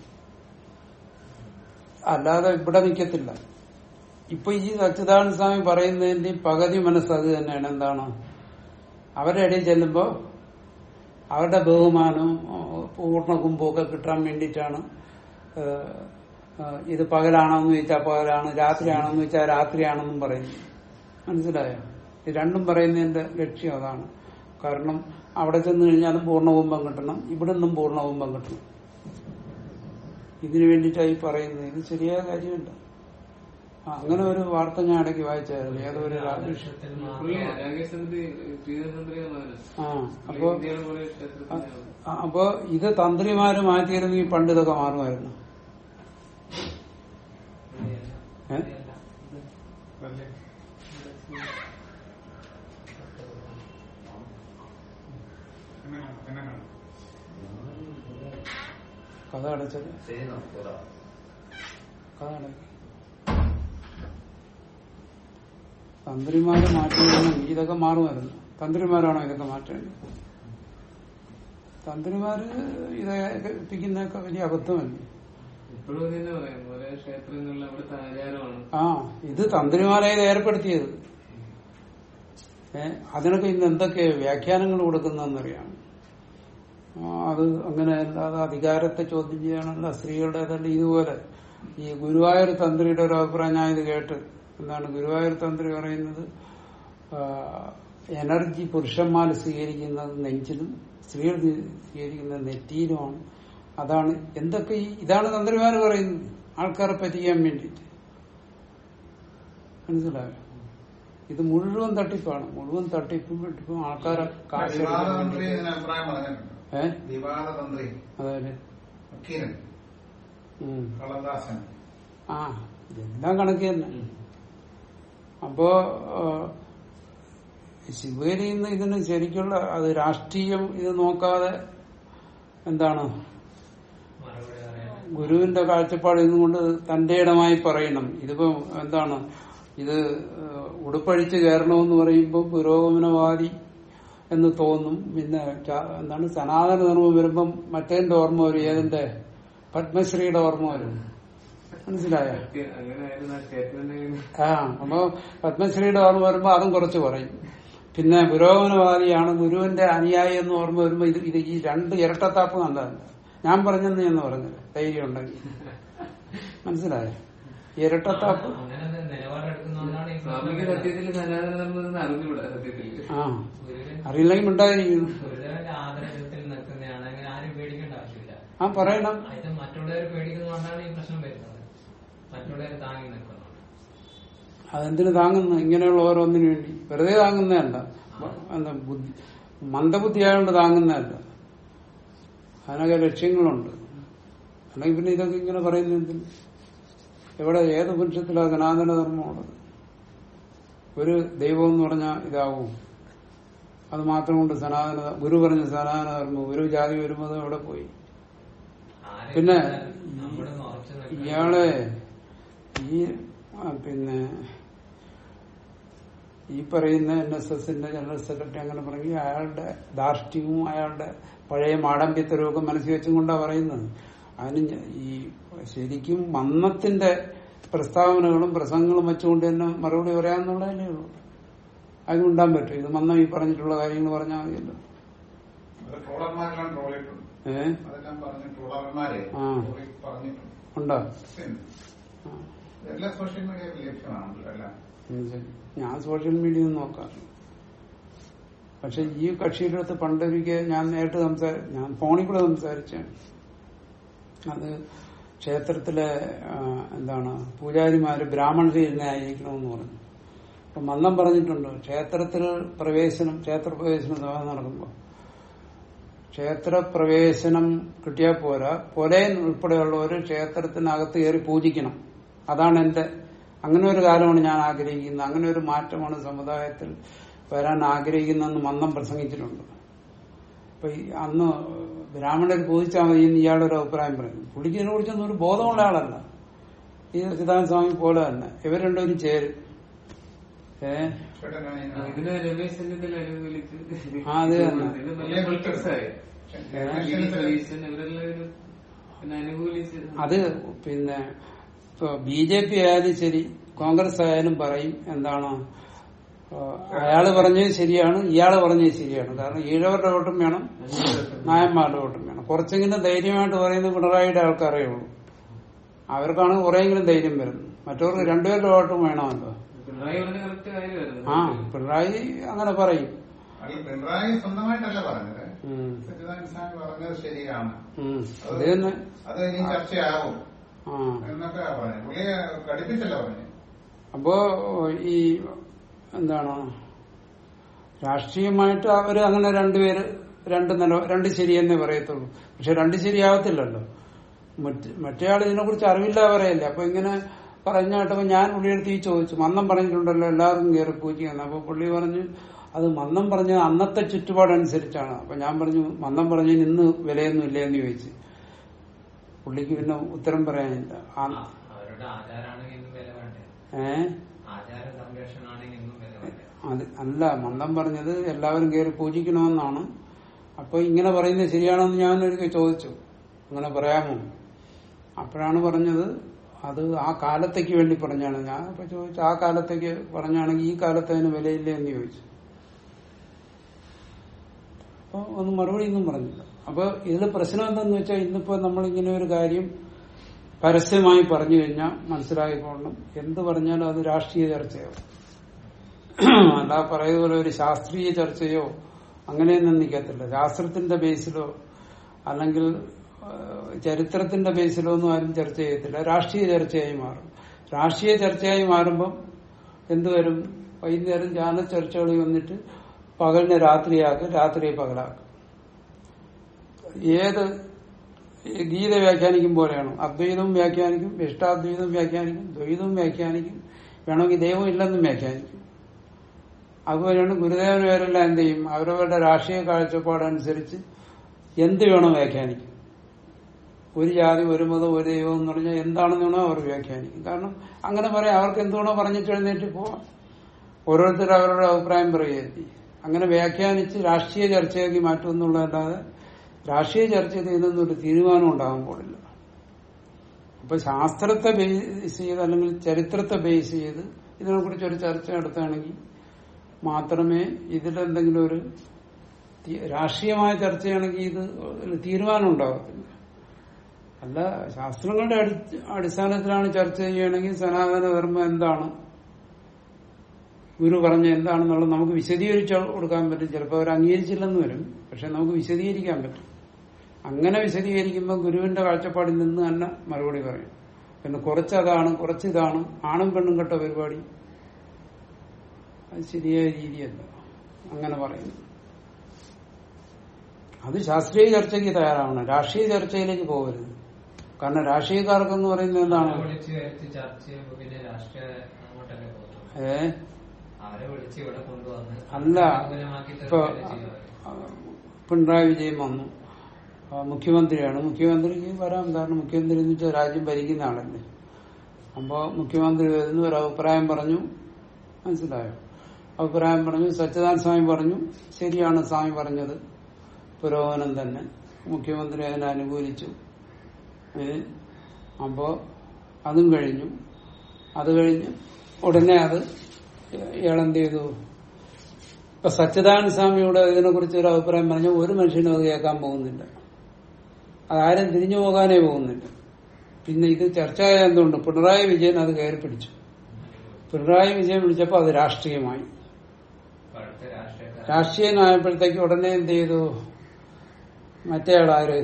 അല്ലാതെ ഇവിടെ നിൽക്കത്തില്ല ഇപ്പൊ ഈ സച്ചിദാനന്ദ സ്വാമി പറയുന്നതിന്റെ പകുതി മനസ്സ് അത് തന്നെയാണ് എന്താണ് അവരുടെ ഇടയിൽ ചെല്ലുമ്പോ അവരുടെ ബഹുമാനവും ഏഹ്, പൂർണ്ണ കുംഭമൊക്കെ കിട്ടാൻ വേണ്ടിയിട്ടാണ് ഏഹ്, ഏഹ്, ഇത് പകലാണെന്ന് ചോദിച്ചാൽ പകലാണ് രാത്രിയാണെന്ന് ചോദിച്ചാൽ രാത്രിയാണെന്നും പറയുന്നു മനസ്സിലായോ ഇത് രണ്ടും പറയുന്നതിന്റെ ലക്ഷ്യം അതാണ് കാരണം അവിടെ ചെന്ന് കഴിഞ്ഞാലും പൂർണ്ണകുംഭം കിട്ടണം ഇവിടെ നിന്നും പൂർണ്ണകുംഭം കിട്ടണം ഇതിനു വേണ്ടിയിട്ടായി പറയുന്നത് ഇത് ശരിയായ കാര്യമുണ്ട് ആ, അങ്ങനെ ഒരു വാർത്ത ഞാൻ ഇടയ്ക്ക് വായിച്ചായിരുന്നു ഏതോ ഒരു രാജേഷ് ആദർശത്തിൽ പുള്ളിയാ മാത്രം രാകേഷ് തന്ത്രി ശ്രീധരൻ തന്ത്രിയുടെ മകനാണ് ആ പുള്ളി അപ്പോ ഇന്ത്യയിലെ പോലെ ക്ഷേത്രത്തിലാണ് ആ, അപ്പോ ഇത് തന്ത്രിമാര് മാറ്റിയിരുന്നെങ്കിൽ പണ്ട് ഇതൊക്കെ മാറുമായിരുന്നു ഏ? പിന്നെ- പിന്നെ കാണാം. കഥ അടച്ചത് കഥ അടക്കി തന്ത്രിമാരെ മാറ്റിയിരുന്നെങ്കിൽ ഇതൊക്കെ മാറുമായിരുന്നു തന്ത്രിമാരാണോ ഇതൊക്കെ മാറ്റേണ്ടത് തന്ത്രിമാര് ഇത് ഏൽപ്പിക്കുന്നതൊക്കെ വലിയ അബദ്ധമല്ലേ ഇപ്പോഴും ഇത് തന്നെ പറയാം ഓരോ ക്ഷേത്രങ്ങളിൽ അവിടുത്തെ ആചാരമാണ് ആ ഇത് തന്ത്രിമാരെ ഏർപ്പെടുത്തിയത് ഏ അതിനൊക്കെ ഇന്ന് എന്തൊക്കെ വ്യാഖ്യാനങ്ങൾ കൊടുക്കുന്നതെന്നറിയാം ആ, അത് അങ്ങനെ അല്ലാതെ അധികാരത്തെ ചോദ്യം ചെയ്യാനല്ല സ്ത്രീകളുടെ ഏതാണ്ട് ഇതുപോലെ ഈ ഗുരുവായൂർ തന്ത്രിയുടെ ഒരു അഭിപ്രായം ഞാൻ ഇത് കേട്ട് എന്താണ് ഗുരുവായൂർ തന്ത്രി പറയുന്നത് ആ, എനർജി പുരുഷന്മാർ സ്വീകരിക്കുന്നത് നെഞ്ചിലും സ്ത്രീകൾ സ്വീകരിക്കുന്നത് നെറ്റിയിലുമാണ് അതാണ് എന്തൊക്കെ ഈ ഇതാണ് തന്ത്രിമാർ പറയുന്നത് ആൾക്കാരെ പറ്റിക്കാൻ വേണ്ടിയിട്ട് മനസ്സിലായോ ഇത് മുഴുവൻ തട്ടിപ്പാണ് മുഴുവൻ തട്ടിപ്പും വെട്ടിപ്പും ആൾക്കാരെ കാശ് എടുക്കാൻ വിവാദതന്ത്രി വേണ്ടിയിട്ട്. ഇതിന് അഭിപ്രായം പറഞ്ഞിട്ടുണ്ട് ഏ വിവാദതന്ത്രി അതെ വക്കീലൻ ഉം. കളദാസൻ ആ ഇതെല്ലാം കണക്ക് തന്നെ അപ്പോ ആ, ശിവേരിയിൽ നിന്ന് ഇതിന് ശരിക്കുള്ള അത് രാഷ്ട്രീയം ഇത് നോക്കാതെ എന്താണ് മറുപടി പറയാൻ ഗുരുവിന്റെ കാഴ്ചപ്പാട് ഇന്നുകൊണ്ട് തന്റെ ഇടമായി പറയണം ഇതിപ്പോ എന്താണ് ഇത് ഏഹ്, ഉടുപ്പഴിച്ച് കയറണമെന്ന് പറയുമ്പോൾ പുരോഗമനവാദി എന്ന് തോന്നും പിന്നെ ച- എന്താണ് സനാതന ധർമ്മം വരുമ്പം മറ്റേന്റെ ഓർമ്മ വരും ഏതിന്റെ പത്മശ്രീയുടെ ഓർമ്മ വരും മനസ്സിലായോ സത്യം അങ്ങനെ ആയിരുന്നു ആ സ്റ്റേറ്റ്മെന്റ് ആ അപ്പൊ പത്മശ്രീയുടെ ഓർമ്മ വരുമ്പോ അതും കുറച്ച് പറയും പിന്നെ പുരോഗമനവാദിയാണ് ഗുരുവിന്റെ അനുയായി എന്ന് ഓർമ്മ വരുമ്പോ ഇത് ഇത് ഈ രണ്ട് ഇരട്ടത്താപ്പ് നല്ലതല്ല ഞാൻ പറഞ്ഞെന്ന് എന്ന് പറഞ്ഞത് ധൈര്യം ഉണ്ടെങ്കിൽ മനസ്സിലായോ ഈ ഇരട്ടത്താപ്പ് അങ്ങനെ നിലപാടെടുക്കുന്നതുകൊണ്ടാണ് ഈ സ്വാമിക്ക് പ്രശ്നം സത്യത്തിൽ സനാതന ധർമ്മം അറിഞ്ഞുകൂടാ സത്യത്തിൽ ആ ഗുരുവിൻ അറിയില്ലെങ്കിൽ ഉണ്ടായിരിക്കുന്നു ഗുരുദേവന്റെ ആദരത്തിൽ നിൽക്കുന്നതാണെങ്കിൽ ആരും പേടിക്കേണ്ട ആവശ്യമില്ല ആ പറയണം ഇത് മറ്റുള്ളവർ പേടിക്കുന്നതുകൊണ്ടാണ് ഈ പ്രശ്നം വരുന്നത് മറ്റുള്ളവർ താങ്ങി നിൽക്കുന്നുണ്ട് അതെന്തിനു താങ്ങുന്നു ഇങ്ങനെയുള്ള ഓരോന്നിനു വേണ്ടി വെറുതെ താങ്ങുന്നതല്ല എന്താ ബുദ്ധി മന്ദബുദ്ധി ആയതുകൊണ്ട് താങ്ങുന്നതല്ല അതിനൊക്കെ ലക്ഷ്യങ്ങളുണ്ട് അല്ലെങ്കിൽ പിന്നെ ഇതൊക്കെ ഇങ്ങനെ പറയുന്ന എന്തിന് എവിടെ ഏത് പുരുഷത്തിലാണ് സനാതന ധർമ്മമുള്ളത് ഒരു ദൈവം എന്ന് പറഞ്ഞാൽ ഇതാവും അത് മാത്രം കൊണ്ട് സനാതന ഗുരു പറഞ്ഞ സനാതന ധർമ്മം ഒരു ജാതി വരുമ്പോൾ എവിടെ പോയി ആരെ പിന്നെ നമ്മുടെ ഉറച്ചു നിൽക്കുന്ന ഇയാളെ ഈ ആ, പിന്നെ ഈ പറയുന്ന എൻ എസ് എസിന്റെ ജനറൽ സെക്രട്ടറി അങ്ങനെ പറഞ്ഞ് അയാളുടെ ധാർഷ്ട്യവും അയാളുടെ പഴയ മാടമ്പ്യത്തരവും ഒക്കെ മനസ്സിൽ വെച്ചും കൊണ്ടാ പറയുന്നത് അതിന് ഞ- ഈ ശരിക്കും മന്നത്തിന്റെ പ്രസ്താവനകളും പ്രസംഗങ്ങളും വെച്ചുകൊണ്ട് തന്നെ മറുപടി പറയാന്നുള്ളതല്ലേ ഉള്ളൂ അതിന് ഉണ്ടാൻ പറ്റും ഇത് മന്നം ഈ പറഞ്ഞിട്ടുള്ള കാര്യങ്ങൾ പറഞ്ഞാൽ മതിയല്ലോ അത് ട്രോളർമാരെല്ലാം ട്രോളിയിട്ടുണ്ട് ഏഹ് അതെല്ലാം പറഞ്ഞ് ട്രോളർമാരെ ആ. ട്രോളി പറഞ്ഞിട്ടുണ്ട് ഉണ്ടോ പിന്നെ ആ. എല്ലാ സോഷ്യൽ മീഡിയയിൽ ലഭ്യമാണല്ലോ എല്ലാം ഉം ശരി. ഞാൻ സോഷ്യൽ മീഡിയ ഒന്നും നോക്കാറില്ല പക്ഷെ ഈ കക്ഷിയുടെ അടുത്ത് പണ്ടൊരിക്കൽ ഞാൻ നേരിട്ട് സംസാരി ഞാൻ ഫോണിൽ കൂടെ സംസാരിച്ചാണ് അത് ക്ഷേത്രത്തിലെ ആ, എന്താണ് പൂജാരിമാര് ബ്രാഹ്മണരിൽ ആയിരിക്കണമെന്ന് പറഞ്ഞു അപ്പൊ മന്നം പറഞ്ഞിട്ടുണ്ട് ക്ഷേത്രത്തിൽ പ്രവേശനം ക്ഷേത്ര പ്രവേശനം സഭ നടക്കുമ്പോൾ ക്ഷേത്ര പ്രവേശനം കിട്ടിയാൽ പോരാ പൊലയൻ ഉൾപ്പെടെയുള്ളവർ ക്ഷേത്രത്തിനകത്ത് കയറി പൂജിക്കണം അതാണ് എന്റെ അങ്ങനെ ഒരു കാലമാണ് ഞാൻ ആഗ്രഹിക്കുന്നത് അങ്ങനെ ഒരു മാറ്റമാണ് സമുദായത്തിൽ വരാൻ ആഗ്രഹിക്കുന്നതെന്ന് മന്നം പ്രസംഗിച്ചിട്ടുണ്ട് അപ്പൊ ഈ അന്ന് ബ്രാഹ്മണർ പൂജിച്ചാൽ മതി എന്ന് ഇയാളുടെ ഒരു അഭിപ്രായം പറയുന്നു പുള്ളിക്ക് ഇതിനെ കുറിച്ചൊന്നും ഒരു ബോധമുള്ള ആളല്ല ഈ സിദ്ധാന്ത സ്വാമി പോലെ തന്നെ ഇവർ രണ്ടുപേരും ചേരും ഏ ചേട്ടൻ ആ, ഇതിന് രമേശ് ചെന്നിത്തല അനുകൂലിച്ച് ആ, അത് തന്നെ. ഇത് വലിയ ഫിൽട്ടേഴ്സായി സതീശൻ ഇവരെല്ലാം ഇതിന് പിന്നെ അനുകൂലിച്ച് അത് പിന്നെ ഇപ്പൊ ബി ജെ പി ആയാലും ശരി കോൺഗ്രസ് ആയാലും പറയും എന്താണ് ആ, അയാള് പറഞ്ഞത് ശരിയാണ് ഇയാള് പറഞ്ഞത് ശരിയാണ് കാരണം ഈഴവരുടെ വോട്ടും വേണം നായന്മാരുടെ വോട്ടും വേണം കുറച്ചെങ്കിലും ധൈര്യമായിട്ട് പറയുന്നത് പിണറായിയുടെ ആൾക്കാരേ ഉള്ളൂ അവർക്കാണ് കുറെയെങ്കിലും ധൈര്യം വരുന്നത് മറ്റവർക്ക് രണ്ടുപേരുടെ വോട്ടും വേണമല്ലോ പിണറായി പറഞ്ഞ കറക്റ്റ് കാര്യമായിരുന്നു ആ പിണറായി അങ്ങനെ പറയും അല്ല പിണറായി സ്വന്തമായിട്ടല്ല പറഞ്ഞത് ഉം. സച്ചിദാനന്ദ സ്വാമി പറഞ്ഞത് ശരിയാണ് ഉം. അത് തന്നെ അത് ഇനി ചർച്ചയാവും ആ എന്നൊക്കെ പറഞ്ഞു പുള്ളിയെ കടുപ്പിച്ചല്ല പറഞ്ഞു അപ്പോ ഈ എന്താണ് രാഷ്ട്രീയമായിട്ട് അവര് അങ്ങനെ രണ്ടുപേര് രണ്ട് നില രണ്ട് ശരിയെന്നേ പറയത്തുള്ളൂ പക്ഷെ രണ്ട് ശരിയാവത്തില്ലല്ലോ മറ്റ് മറ്റേയാൾ ഇതിനെ കുറിച്ച് അറിവില്ല പറയല്ലേ അപ്പൊ ഇങ്ങനെ പറഞ്ഞാട്ടപ്പോ ഞാൻ പുള്ളിയെടുത്ത് ഈ ചോദിച്ചു മന്നം പറഞ്ഞിട്ടുണ്ടല്ലോ എല്ലാവർക്കും കയറി പൂജിക്കുന്നു അപ്പൊ പുള്ളി പറഞ്ഞു അത് മന്നം പറഞ്ഞത് അന്നത്തെ ചുറ്റുപാടനുസരിച്ചാണ് അപ്പൊ ഞാൻ പറഞ്ഞു മന്നം പറഞ്ഞതിന് ഇന്ന് വിലയൊന്നും ഇല്ലേ എന്ന് ചോദിച്ചു പുള്ളിക്ക് പിന്നെ ഉത്തരം പറയാനില്ല ആ, ആ- അവരുടെ ആചാരാണെങ്കിൽ ഇന്നും വില വേണ്ടേ ഏഹ് ആചാര സംരക്ഷണമാണെങ്കിൽ ഇന്നും വില വേണ്ടേ അത് അല്ല മന്ദം പറഞ്ഞത് എല്ലാവരും കയറി പൂജിക്കണമെന്നാണ് അപ്പൊ ഇങ്ങനെ പറയുന്നത് ശരിയാണെന്ന് ഞാൻ ഒരിക്കൽ ചോദിച്ചു അങ്ങനെ പറയാമോ അപ്പോഴാണ് പറഞ്ഞത് അത് ആ കാലത്തേക്ക് വേണ്ടി പറഞ്ഞാണ് ഞാൻ ഇപ്പൊ ചോദിച്ചു ആ കാലത്തേക്ക് പറഞ്ഞാണെങ്കിൽ ഈ കാലത്ത് അതിന് വിലയില്ലേ എന്ന് ചോദിച്ചു അപ്പൊ ഒന്നും മറുപടി ഒന്നും പറഞ്ഞില്ല അപ്പൊ ഇതിൽ പ്രശ്നം എന്തെന്ന് വെച്ചാൽ ഇന്നിപ്പോ നമ്മളിങ്ങനെ ഒരു കാര്യം പരസ്യമായി പറഞ്ഞു കഴിഞ്ഞാൽ മനസ്സിലായിക്കൊള്ളും എന്ത് പറഞ്ഞാലും അത് രാഷ്ട്രീയ ചർച്ചയാവും അല്ല പറയുന്ന പോലെ ഒരു ശാസ്ത്രീയ ചർച്ചയോ അങ്ങനെയൊന്നും നിൽക്കത്തില്ല ശാസ്ത്രത്തിന്റെ ബേസിലോ അല്ലെങ്കിൽ ആ, ചരിത്രത്തിന്റെ ബേസിലോ ഒന്നും ആരും ചർച്ച ചെയ്യത്തില്ല രാഷ്ട്രീയ ചർച്ചയായി മാറും രാഷ്ട്രീയ ചർച്ചയായി മാറുമ്പം എന്തുവരും വൈകുന്നേരം ചാനൽ ചർച്ചകളിൽ വന്നിട്ട് പകലിനെ രാത്രിയാക്കും രാത്രിയെ പകലാക്കും ഏത് ഗീത വ്യാഖ്യാനിക്കും പോലെയാണ് അദ്വൈതവും വ്യാഖ്യാനിക്കും ഇഷ്ടാദ്വൈതവും വ്യാഖ്യാനിക്കും ദ്വൈതവും വ്യാഖ്യാനിക്കും വേണമെങ്കിൽ ദൈവം ഇല്ലെന്നും വ്യാഖ്യാനിക്കും അതുപോലെയാണ് ഗുരുദേവന്മാരെല്ലാം എന്ത് ചെയ്യും അവരവരുടെ രാഷ്ട്രീയ കാഴ്ചപ്പാടനുസരിച്ച് എന്ത് വേണോ വ്യാഖ്യാനിക്കും ഒരു ജാതി ഒരു മതം ഒരു ദൈവം എന്ന് പറഞ്ഞാൽ എന്താണെന്ന് വേണോ അവർ വ്യാഖ്യാനിക്കും കാരണം അങ്ങനെ പറയാം അവർക്ക് എന്തുവേണോ പറഞ്ഞിട്ട് എഴുന്നേറ്റ് പോവാം ഓരോരുത്തർ അവരുടെ അഭിപ്രായം പറയുകയും അങ്ങനെ വ്യാഖ്യാനിച്ച് രാഷ്ട്രീയ ചർച്ചയാക്കി മാറ്റുമെന്നുള്ളതല്ലാതെ രാഷ്ട്രീയ ചർച്ചയിൽ ഇതിനൊന്നും ഒരു തീരുമാനം ഉണ്ടാകാൻ പാടില്ല അപ്പൊ ശാസ്ത്രത്തെ ബേസ് ചെയ്ത് അല്ലെങ്കിൽ ചരിത്രത്തെ ബേസ് ചെയ്ത് ഇതിനെക്കുറിച്ച് ഒരു ചർച്ച നടത്തുകയാണെങ്കിൽ മാത്രമേ ഇതിലെന്തെങ്കിലും ഒരു തി- രാഷ്ട്രീയമായ ചർച്ചയാണെങ്കിൽ ഇത് ഒരു തീരുമാനം ഉണ്ടാകത്തില്ല അല്ല ശാസ്ത്രങ്ങളുടെ അടി- അടിസ്ഥാനത്തിലാണ് ചർച്ച ചെയ്യുകയാണെങ്കിൽ സനാതന ധർമ്മം എന്താണ് ഗുരു പറഞ്ഞ എന്താണെന്നുള്ളത് നമുക്ക് വിശദീകരിച്ച് കൊടുക്കാൻ പറ്റും ചിലപ്പോൾ അവർ അംഗീകരിച്ചില്ലെന്ന് വരും പക്ഷെ നമുക്ക് വിശദീകരിക്കാൻ പറ്റും അങ്ങനെ വിശദീകരിക്കുമ്പോൾ ഗുരുവിന്റെ കാഴ്ചപ്പാടിൽ നിന്ന് തന്നെ മറുപടി പറയും പിന്നെ കുറച്ച് അതാണ് കുറച്ച് ഇതാണ് ആണും പെണ്ണും കെട്ട പരിപാടി അത് ശരിയായ രീതിയല്ല അങ്ങനെ പറയുന്നു അത് ശാസ്ത്രീയ ചർച്ചയ്ക്ക് തയ്യാറാവണം രാഷ്ട്രീയ ചർച്ചയിലേക്ക് പോകരുത് കാരണം രാഷ്ട്രീയക്കാർക്കെന്ന് പറയുന്നത് എന്താണ് അവരെ വിളിച്ച് വരുത്തി ചർച്ച ചെയ്യുമ്പോ പിന്നെ രാഷ്ട്രീയ അങ്ങോട്ടല്ലേ പോകുന്നത് ഏ അവരെ വിളിച്ച് ഇവിടെ കൊണ്ടുവന്ന് അല്ല അനുകൂലമാക്കി ഇപ്പൊ തീർക്കുകയല്ലേ ചെയ്യുക അവര്. ആ, പിണറായി വിജയൻ വന്നു ആ, മുഖ്യമന്ത്രിയാണ് മുഖ്യമന്ത്രിക്ക് വരാം കാരണം മുഖ്യമന്ത്രി എന്ന് വെച്ചാൽ രാജ്യം ഭരിക്കുന്ന ആളല്ലേ അപ്പോ മുഖ്യമന്ത്രി വരുന്നു ഒരു അഭിപ്രായം പറഞ്ഞു മനസ്സിലായോ അഭിപ്രായം പറഞ്ഞു സച്ചിദാനന്ദ സ്വാമി പറഞ്ഞു ശരിയാണ് സ്വാമി പറഞ്ഞത് പുരോഗമനം തന്നെ മുഖ്യമന്ത്രി അതിനെ അനുകൂലിച്ചു ഏ? അപ്പോ അതും കഴിഞ്ഞു അത് കഴിഞ്ഞ് ഉടനെ അത് ഇയാളെന്ത് ചെയ്തു ഇപ്പൊ സച്ചിദാനന്ദ സ്വാമിയോട് ഇതിനെ കുറിച്ച് ഒരു അഭിപ്രായം പറഞ്ഞ ഒരു മനുഷ്യനും അത് കേൾക്കാൻ പോകുന്നില്ല അതാരും തിരിഞ്ഞു പോകാനേ പോകുന്നില്ല പിന്നെ ഇത് ചർച്ചയായ എന്തുകൊണ്ട് പിണറായി വിജയൻ അത് കയറി പിടിച്ചു പിണറായി വിജയൻ പിടിച്ചപ്പോൾ അത് രാഷ്ട്രീയമായി ഇപ്പൊ അടുത്ത രാഷ്ട്രീയക്കാർ രാഷ്ട്രീയമായപ്പോഴത്തേക്ക് ഉടനെ എന്ത് ചെയ്തു മറ്റേ ആളാര്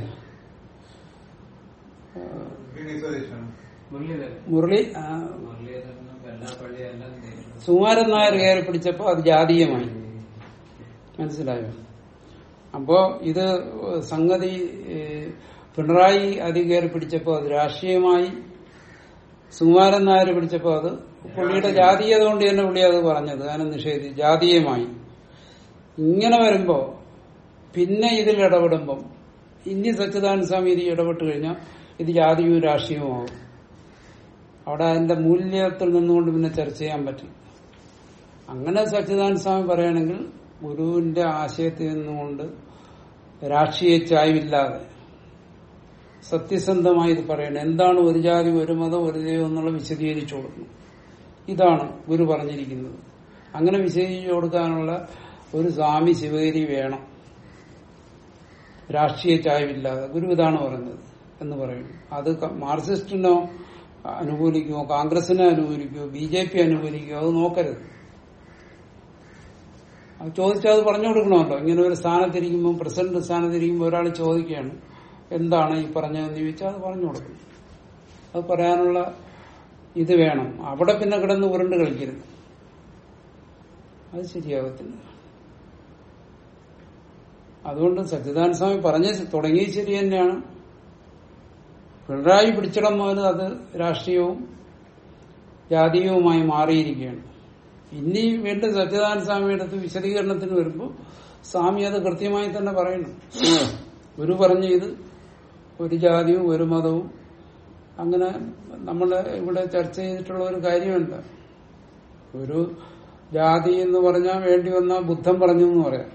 വി ഡി സതീശൻ മുരളീധരൻ മുരളി ആ, മുരളീധരനും വെള്ളാപ്പള്ളി എല്ലാം ചെയ്യുന്നു സുമാരൻ നായർ കയറി പിടിച്ചപ്പോൾ അത് ജാതീയമായി മനസ്സിലായോ അപ്പോ ഇത് സംഗതി ഏ, പിണറായി അതി കയറി പിടിച്ചപ്പോൾ അത് രാഷ്ട്രീയമായി സുകുമാരൻ നായർ പിടിച്ചപ്പോൾ അത് പുള്ളിയുടെ ജാതീയത കൊണ്ട് തന്നെ പുള്ളി അത് പറഞ്ഞത് അതിനെ നിഷേധി ജാതീയമായി ഇങ്ങനെ വരുമ്പോ പിന്നെ ഇതിൽ ഇടപെടുമ്പം ഇനി സച്ചിദാനന്ദ സ്വാമി ഇത് ഇടപെട്ട് കഴിഞ്ഞാൽ ഇത് ജാതിയും രാഷ്ട്രീയവുമാവും അവിടെ അതിന്റെ മൂല്യത്തിൽ നിന്നുകൊണ്ട് പിന്നെ ചർച്ച ചെയ്യാൻ പറ്റും അങ്ങനെ സച്ചിദാനന്ദ സ്വാമി പറയുകയാണെങ്കിൽ ഗുരുവിന്റെ ആശയത്തിൽ നിന്നുകൊണ്ട് രാഷ്ട്രീയ ചായ്വില്ലാതെ സത്യസന്ധമായി ഇത് പറയണം എന്താണ് ഒരു ജാതി ഒരു മതം ഒരു ദൈവം എന്നുള്ള വിശദീകരിച്ചു കൊടുക്കണം ഇതാണ് ഗുരു പറഞ്ഞിരിക്കുന്നത് അങ്ങനെ വിശദീകരിച്ചു കൊടുക്കാനുള്ള ഒരു സ്വാമി ശിവഗിരി വേണം രാഷ്ട്രീയ ചായ്വില്ലാതെ ഗുരു ഇതാണ് പറഞ്ഞത് എന്ന് പറയുന്നു അത് ക- മാർക്സിസ്റ്റിനോ അനുകൂലിക്കുമോ കോൺഗ്രസിനെ അനുകൂലിക്കുമോ ബി ജെ പി അനുകൂലിക്കുമോ അത് നോക്കരുത് അത് ചോദിച്ചാൽ അത് പറഞ്ഞു കൊടുക്കണമല്ലോ ഇങ്ങനെ ഒരു സ്ഥാനത്തിരിക്കുമ്പോൾ പ്രസിഡന്റ് സ്ഥാനത്തിരിക്കുമ്പോൾ ഒരാൾ ചോദിക്കുകയാണ് എന്താണ് ഈ പറഞ്ഞതെന്ന് ചോദിച്ചാൽ അത് പറഞ്ഞു കൊടുക്കണം അത് പറയാനുള്ള ഇത് വേണം അവിടെ പിന്നെ കിടന്ന് ഉരുണ്ട് കളിക്കരുത് അത് ശരിയാകത്തില്ല അതുകൊണ്ട് സച്ചിദാനന്ദ സ്വാമി പറഞ്ഞ തുടങ്ങിയത് ശരി തന്നെയാണ് പിണറായി പിടിച്ചിടം മുതൽ അത് രാഷ്ട്രീയവും ജാതീയവുമായി മാറിയിരിക്കുകയാണ് ഇനി വീണ്ടും സച്ചിദാനന്ദ സ്വാമിയുടെ അടുത്ത് വിശദീകരണത്തിന് വരുമ്പോൾ സ്വാമി അത് കൃത്യമായി തന്നെ പറയണം ഗുരു പറഞ്ഞ ഇത് ഒരു ജാതിയും ഒരു മതവും അങ്ങനെ നമ്മൾ ഇവിടെ ചർച്ച ചെയ്തിട്ടുള്ള ഒരു കാര്യമല്ല ഒരു ജാതി എന്ന് പറഞ്ഞാൽ വേണ്ടി വന്നാൽ ബുദ്ധൻ പറഞ്ഞു എന്ന് പറയാം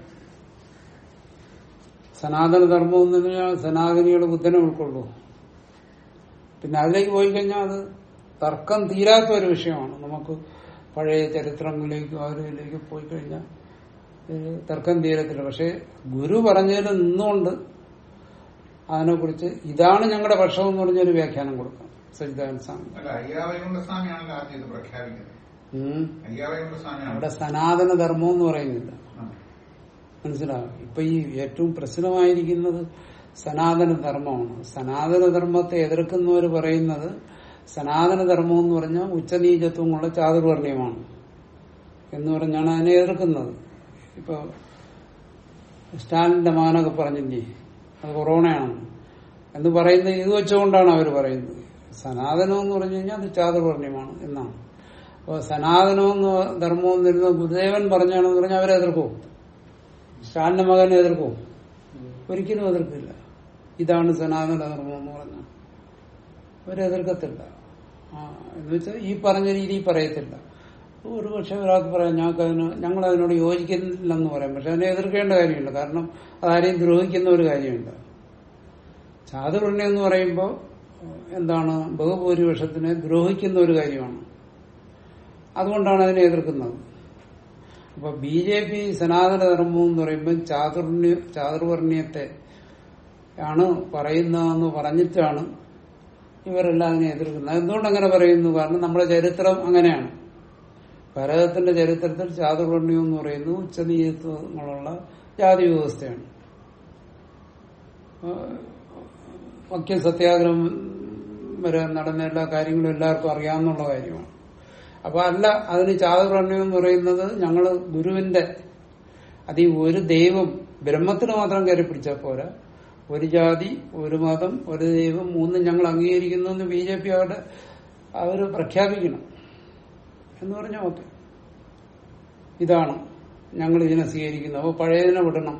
സനാതന ധർമ്മം എന്ന് പറഞ്ഞാൽ സനാതനികൾ ബുദ്ധനെ ഉൾക്കൊള്ളൂ പിന്നെ അതിലേക്ക് പോയി കഴിഞ്ഞാൽ അത് തർക്കം തീരാത്ത ഒരു വിഷയമാണ് നമുക്ക് പഴയ ചരിത്രങ്ങളിലേക്കും അതിലേക്ക് പോയി കഴിഞ്ഞാൽ ഇത് തർക്കം തീരത്തില്ല പക്ഷെ ഗുരു പറഞ്ഞതിൽ നിന്നുകൊണ്ട് അതിനെക്കുറിച്ച് ഇതാണ് ഞങ്ങളുടെ പക്ഷം എന്ന് പറഞ്ഞൊരു വ്യാഖ്യാനം കൊടുക്കാം സജിതാനന്ദ സ്വാമി അല്ല അയ്യാവൈകുണ്ഠ സ്വാമിയാണല്ലോ ആദ്യം ഇത് പ്രഖ്യാപിക്കുന്നത് ഉം. അയ്യാവൈകുണ്ഠ സ്വാമിയാണ് അവിടെ സനാതന ധർമ്മം എന്ന് പറയുന്നില്ല ആ. മനസ്സിലാവും ഇപ്പൊ ഈ ഏറ്റവും പ്രശ്നമായിരിക്കുന്നത് സനാതന ധർമ്മമാണ് സനാതന ധർമ്മത്തെ എതിർക്കുന്നവർ പറയുന്നത് സനാതന ധർമ്മം എന്ന് പറഞ്ഞാൽ ഉച്ചനീചത്വമുള്ള ചാതുർവർണ്ണയമാണ് എന്ന് പറഞ്ഞാണ് അതിനെ എതിർക്കുന്നത് ഇപ്പൊ സ്റ്റാലിന്റെ മകനൊക്കെ പറഞ്ഞില്ലേ അത് കൊറോണയാണെന്ന് എന്ന് പറയുന്നത് ഇത് വെച്ചുകൊണ്ടാണ് അവർ പറയുന്നത് സനാതനം എന്ന് പറഞ്ഞു കഴിഞ്ഞാൽ അത് ചാതുർവർണ്ണയമാണ് എന്നാണ് അപ്പോൾ സനാതനമെന്ന് ധർമ്മം എന്നിരുന്ന ഗുരുദേവൻ പറഞ്ഞാണെന്ന് പറഞ്ഞാൽ അവരെ എതിർക്കും സ്റ്റാലിന്റെ മകനെ എതിർക്കും ഒരിക്കലും എതിർക്കില്ല ഇതാണ് സനാതന ധർമ്മം എന്ന് പറഞ്ഞാൽ അവരെതിർക്കത്തില്ല ആ, എന്ന് വെച്ചാൽ ഈ പറഞ്ഞ രീതി പറയത്തില്ല ഒരു പക്ഷെ ഒരാൾക്ക് പറയാം ഞങ്ങൾക്ക് അതിന് ഞങ്ങൾ അതിനോട് യോജിക്കുന്നില്ലെന്ന് പറയാം പക്ഷെ അതിനെ എതിർക്കേണ്ട കാര്യമില്ല കാരണം അതാരെയും ദ്രോഹിക്കുന്ന ഒരു കാര്യമില്ല ചാതുർണ്യം എന്ന് പറയുമ്പോൾ എന്താണ് ബഹുഭൂരിപക്ഷത്തിനെ ദ്രോഹിക്കുന്ന ഒരു കാര്യമാണ് അതുകൊണ്ടാണ് അതിനെ എതിർക്കുന്നത് അപ്പൊ ബി ജെ പി സനാതന ധർമ്മം എന്ന് പറയുമ്പോൾ ചാതുർണ്യ ചാതുർവർണ്ണയത്തെ ആണ് പറയുന്നതെന്ന് പറഞ്ഞിട്ടാണ് ഇവരെല്ലാം അതിനെ എതിർക്കുന്നത് എന്തുകൊണ്ട് അങ്ങനെ പറയുന്നു കാരണം നമ്മുടെ ചരിത്രം അങ്ങനെയാണ് ഭാരതത്തിന്റെ ചരിത്രത്തിൽ ചാതുർവർണ്ണ്യം എന്ന് പറയുന്നത് ഉച്ചനീചത്വങ്ങളുള്ള ജാതി വ്യവസ്ഥയാണ് വക്യ സത്യാഗ്രഹം വരെ നടന്ന എല്ലാ കാര്യങ്ങളും എല്ലാവർക്കും അറിയാവുന്ന കാര്യമാണ് അപ്പൊ അല്ല അതിന് ചാതുർവർണ്ണ്യം എന്ന് പറയുന്നത് ഞങ്ങള് ഗുരുവിന്റെ അത് ഈ ഒരു ദൈവം ബ്രഹ്മത്തിന് മാത്രം കയറി പിടിച്ചാൽ പോരാ ഒരു ജാതി ഒരു മതം ഒരു ദൈവം മൂന്നും ഞങ്ങൾ അംഗീകരിക്കുന്നു എന്ന് ബി ജെ പി അവിടെ അവർ പ്രഖ്യാപിക്കണം എന്ന് പറഞ്ഞാൽ ഓക്കെ ഇതാണ് ഞങ്ങൾ ഇതിനെ സ്വീകരിക്കുന്നത് അപ്പൊ പഴയതിനെ വിടണം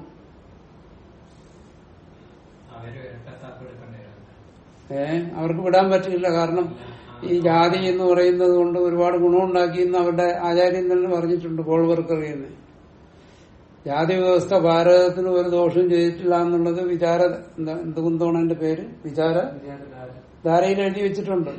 അവര് ഇരട്ടത്താപ്പ് എടുക്കേണ്ടി വരും ഏ അവർക്ക് വിടാൻ പറ്റില്ല കാരണം ഈ ജാതി എന്ന് പറയുന്നത് കൊണ്ട് ഒരുപാട് ഗുണമുണ്ടാക്കിയെന്ന് അവരുടെ ആചാര്യൻ തന്നെ പറഞ്ഞിട്ടുണ്ട് ഗോൾവർക്കർ തന്നെ ജാതി വ്യവസ്ഥ ഭാരതത്തിന് ഒരു ദോഷവും ചെയ്തിട്ടില്ല എന്നുള്ളത് വിചാര എന്താ എന്തുകൊണ്ടാണ് എന്റെ പേര് വിചാര ധാരയിൽ എഴുതി വെച്ചിട്ടുണ്ട്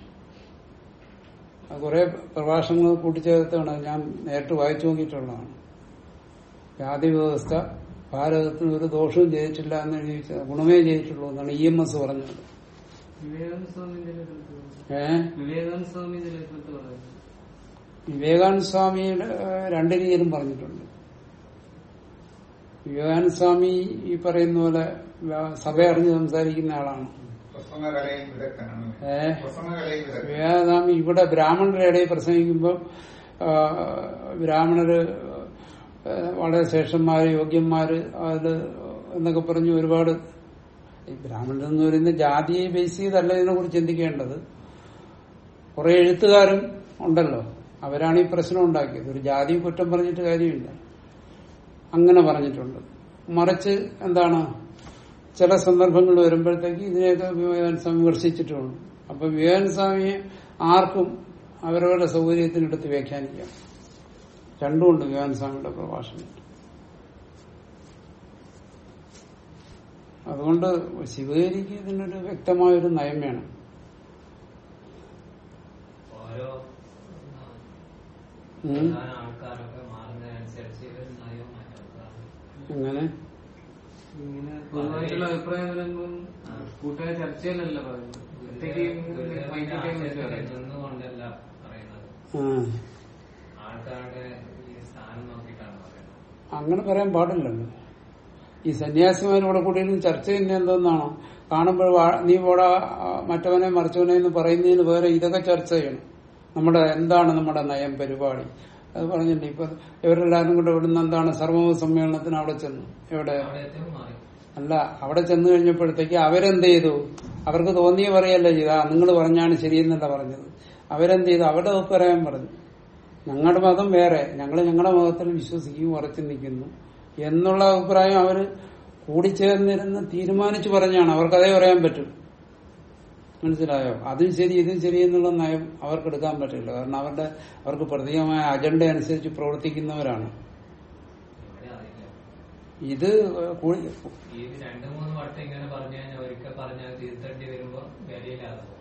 അത് കുറെ പ്രഭാഷണങ്ങൾ കൂട്ടിച്ചേർത്താണ് അത് ഞാൻ നേരിട്ട് വായിച്ചു നോക്കിയിട്ടുള്ളതാണ് ജാതി വ്യവസ്ഥ ഭാരതത്തിന് ഒരു ദോഷവും ചെയ്തിട്ടില്ല എന്ന് എഴുതി വെച്ചത് ഗുണമേ ചെയ്തിട്ടുള്ളൂ എന്നാണ് ഇ എം എസ് പറഞ്ഞത് വിവേകാനന്ദ സ്വാമി ഇതിനെ കുറിച്ച് ഏഹ് വിവേകാനന്ദ സ്വാമി ഇതിനെ കുറിച്ച് പറയുന്നു വിവേകാനന്ദ സ്വാമിയുടെ ഏഹ്, രണ്ട് രീതിയിലും പറഞ്ഞിട്ടുണ്ട് വിവേകാനന്ദ സ്വാമി ഈ പറയുന്ന പോലെ വ്യ- സഭ അറിഞ്ഞ് സംസാരിക്കുന്ന ആളാണ് പ്രസംഗകലയിൽ വിദഗ്ധനാണ് ഏഹ് പ്രസംഗകലയിൽ വിദഗ്ധൻ വിവേകാനന്ദ സ്വാമി ഇവിടെ ബ്രാഹ്മണരുടെ ഇടയിൽ പ്രസംഗിക്കുമ്പോൾ ബ്രാഹ്മണര് ഏഹ്, വളരെ ശ്രേഷ്ഠന്മാര് യോഗ്യന്മാര് അതില് എന്നൊക്കെ പറഞ്ഞ് ഒരുപാട് ഈ ബ്രാഹ്മണർ എന്ന് പറയുന്ന ജാതിയെ ബേസ് ചെയ്തല്ല ഇതിനെ കുറിച്ച് ചിന്തിക്കേണ്ടത് കുറെ എഴുത്തുകാരും ഉണ്ടല്ലോ അവരാണ് ഈ പ്രശ്നം ഉണ്ടാക്കിയത് ഒരു ജാതി കുറ്റം പറഞ്ഞിട്ട് കാര്യമില്ല അങ്ങനെ പറഞ്ഞിട്ടുണ്ട് മറിച്ച് എന്താണ് ചില സന്ദർഭങ്ങൾ വരുമ്പോഴത്തേക്ക് ഇതിനെയൊക്കെ വിവേകാനന്ദ സ്വാമി വിമർശിച്ചിട്ടുമുണ്ട് അപ്പൊ വിവേകാനന്ദ സ്വാമിയെ ആർക്കും അവരവരുടെ സൗകര്യത്തിനെടുത്ത് വ്യാഖ്യാനിക്കാം രണ്ടുമുണ്ട് വിവേകാനന്ദ സ്വാമിയുടെ പ്രഭാഷണം അതുകൊണ്ട് ശിവഗിരിക്ക് ഇതിനൊരു വ്യക്തമായൊരു നയം വേണം ഓരോ ഉം. പ്രധാന ആൾക്കാരൊക്കെ മാറുന്നതിനനുസരിച്ച് ഒരു നയവും മാറ്റാം എങ്ങനെ ഇങ്ങനെ പൊതുവായിട്ടുള്ള അഭിപ്രായം വരുമ്പം കൂട്ടായ ചർച്ചയിലല്ല പറയുന്നത് ഒറ്റയ്ക്ക് വൈകിട്ടേ മനസ്സിലാക്കാം നിന്നുകൊണ്ടല്ല പറയുന്നത് ആ ആൾക്കാരുടെ ഈ സ്ഥാനം നോക്കിയിട്ടാണ് പറയുന്നത് അങ്ങനെ പറയാൻ പാടില്ലല്ലോ ഈ സന്യാസിമാർ ഇവിടെ കൂടിയിരുന്ന് ചർച്ച ചെയ്യുന്ന എന്തെന്നാണോ കാണുമ്പോൾ വാ- നീ പോടാ ആ, മറ്റവനെ മറിച്ചവനെ എന്ന് പറയുന്നതിന് പകരം ഇതൊക്കെ ചർച്ച ചെയ്യണം നമ്മുടെ എന്താണ് നമ്മുടെ നയം പരിപാടി അത് പറഞ്ഞില്ലേ ഇപ്പൊ ഇവരെല്ലാരും കൂടെ ഇവിടുന്ന് എന്താണ് സർവമത സമ്മേളനത്തിന് അവിടെ ചെന്നു എവിടെ അവിടെ എത്തിയപ്പോൾ മാറി അല്ല അവിടെ ചെന്ന് കഴിഞ്ഞപ്പോഴത്തേക്ക് അവരെന്ത് ചെയ്തു അവർക്ക് തോന്നിയ പറയല്ല ചെയ്ത നിങ്ങൾ പറഞ്ഞാണ് ശരിയെന്നല്ല പറഞ്ഞത് അവരെന്ത് ചെയ്തു അവരുടെ അഭിപ്രായം പറഞ്ഞു ഞങ്ങളുടെ മതം വേറെ ഞങ്ങൾ ഞങ്ങളുടെ മതത്തിൽ വിശ്വസിക്കും ഉറച്ചു നിൽക്കുന്നു എന്നുള്ള അഭിപ്രായം അവര് കൂടിച്ചേർന്നിരുന്ന് തീരുമാനിച്ചു പറഞ്ഞാണ് അവർക്ക് അതേ പറയാൻ പറ്റും മനസ്സിലായോ അതും ശരി ഇതും ശരി എന്നുള്ള നയം അവർക്ക് എടുക്കാൻ പറ്റില്ല കാരണം അവരുടെ അവർക്ക് പ്രത്യേകമായ അജണ്ട അനുസരിച്ച് പ്രവർത്തിക്കുന്നവരാണ് ഇവിടെ അറിയില്ല ഇത് കൂടി ഈ രണ്ട് മൂന്ന് വട്ടം ഇങ്ങനെ പറഞ്ഞു കഴിഞ്ഞാൽ ഒരിക്കൽ പറഞ്ഞാൽ തിരുത്തേണ്ടി വരുമ്പോ വിലയില്ലാതെ പോകും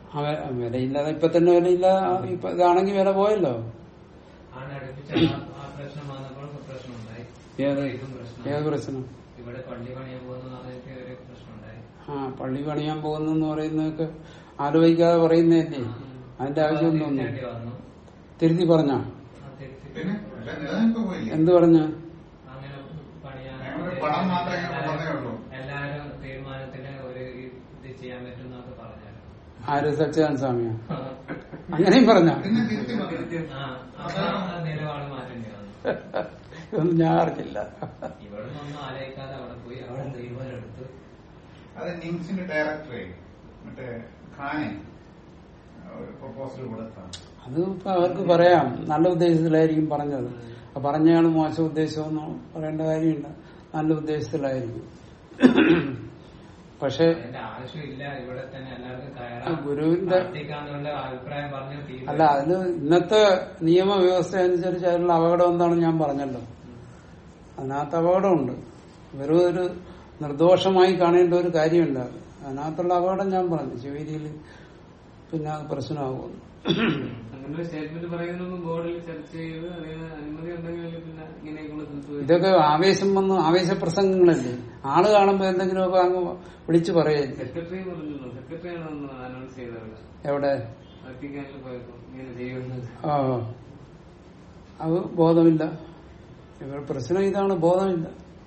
ആ വെ- വിലയില്ലാതെ ഇപ്പൊ തന്നെ വിലയില്ല ഇപ്പൊ ഇതാണെങ്കിൽ വില പോയല്ലോ ആണ് അടുപ്പിച്ച ആ- ആ പ്രശ്നം വന്നപ്പോൾ പ്രശ്നം ഉണ്ടായി ഏത് ഇതും പ്രശ്നം ഏത് പ്രശ്നം ഇവിടെ പള്ളി പണിയാൻ പോകുന്ന സമയത്ത് ഒരു പ്രശ്നം ഉണ്ടായി ആ പള്ളി പണിയാൻ പോകുന്നെന്ന് പറയുന്നതൊക്കെ ആലോചിക്കാതെ പറയുന്നതല്ലേ അതിന്റെ ആവശ്യം തോന്നുന്നു തിരിച്ചേണ്ടി വന്നു തിരുത്തി പറഞ്ഞ ആ തിരിച്ച് പിന്നെ പക്ഷെ നിലനിൽപ്പ് പോയില്ലേ എന്ത് പറഞ്ഞ അങ്ങനെ പണിയാൻ ഞങ്ങളൊരു പണം മാത്രമേ ഇങ്ങനെ കൊണ്ടുവന്നേ ഉള്ളൂ. എല്ലാരും തീരുമാനത്തിന് ഒരു ഇത് ചെയ്യാൻ പറ്റും എന്നൊക്കെ പറഞ്ഞായിരുന്നു ആര് സച്ചിദാനന്ദ സ്വാമിയോ അങ്ങനെയും പറഞ്ഞ പിന്നെ തിരുത്തി പറഞ്ഞു ആ അപ്പൊ ആ നിലപാട് മാറ്റേണ്ടി വന്നു ഇതൊന്നും ഞാൻ അറിഞ്ഞില്ല ഇവിടെ നിന്നൊന്നും ആലോചിക്കാതെ അവിടെ പോയി അവിടെ തീരുമാനം എടുത്തു അത് നിംസിന്റെ ഡയറക്ടറെ മറ്റേ ഖാനെ ഒരു പ്രപ്പോസൽ കൊടുത്താണ് അത് ഇപ്പൊ അവർക്ക് പറയാം നല്ല ഉദ്ദേശത്തിലായിരിക്കും പറഞ്ഞത് അപ്പൊ പറഞ്ഞയാൾ മോശം ഉദ്ദേശമെന്ന് പറയേണ്ട കാര്യമില്ല നല്ല ഉദ്ദേശത്തിലായിരിക്കും പക്ഷെ അതിന്റെ ആവശ്യമില്ല ഇവിടെ തന്നെ എല്ലാവർക്കും ആ കയറാം ഗുരുവിന്റെ പ്രാർത്ഥിക്കാന്നുള്ള അഭിപ്രായം പറഞ്ഞു തീരുമാനം അല്ല അതിന് ഇന്നത്തെ നിയമവ്യവസ്ഥ അനുസരിച്ച് അതിനുള്ള അപകടം എന്താണെന്ന് ഞാൻ പറഞ്ഞല്ലോ അതിനകത്ത് അപകടമുണ്ട് വെറും ഒരു നിർദോഷമായി കാണേണ്ട ഒരു കാര്യമുണ്ട് അത്. അതിനകത്തുള്ള അപകടം ഞാൻ പറഞ്ഞു ശിവേരിയിൽ പിന്നെ അത് പ്രശ്നമാകുന്നു അങ്ങനെ ഒരു സ്റ്റേറ്റ്മെന്റ് പറയുന്നതിന് മുമ്പ് ബോർഡിൽ ചർച്ച ചെയ്ത് അതിന് അനുമതി ഉണ്ടെങ്കിൽ പിന്നെ ഇങ്ങനെയൊക്കെയുള്ള സ്ഥലത്ത് പോയി ഇതൊക്കെ ആവേശം വന്ന് ആവേശപ്രസംഗങ്ങളല്ലേ ആള് കാണുമ്പോ എന്തെങ്കിലുമൊക്കെ അങ്ങ് വിളിച്ചു പറയല്ലേ സെക്രട്ടറി പറഞ്ഞല്ലോ സെക്രട്ടറിയാണ് അന്ന് അനൗൺസ് ചെയ്തത് എവിടെ വത്തിക്കാനിൽ പോയപ്പോ ഇങ്ങനെ ചെയ്യുന്നത് ആ അത് ബോധമില്ല ഇവർ പ്രശ്നം ഇതാണ് ബോധമില്ല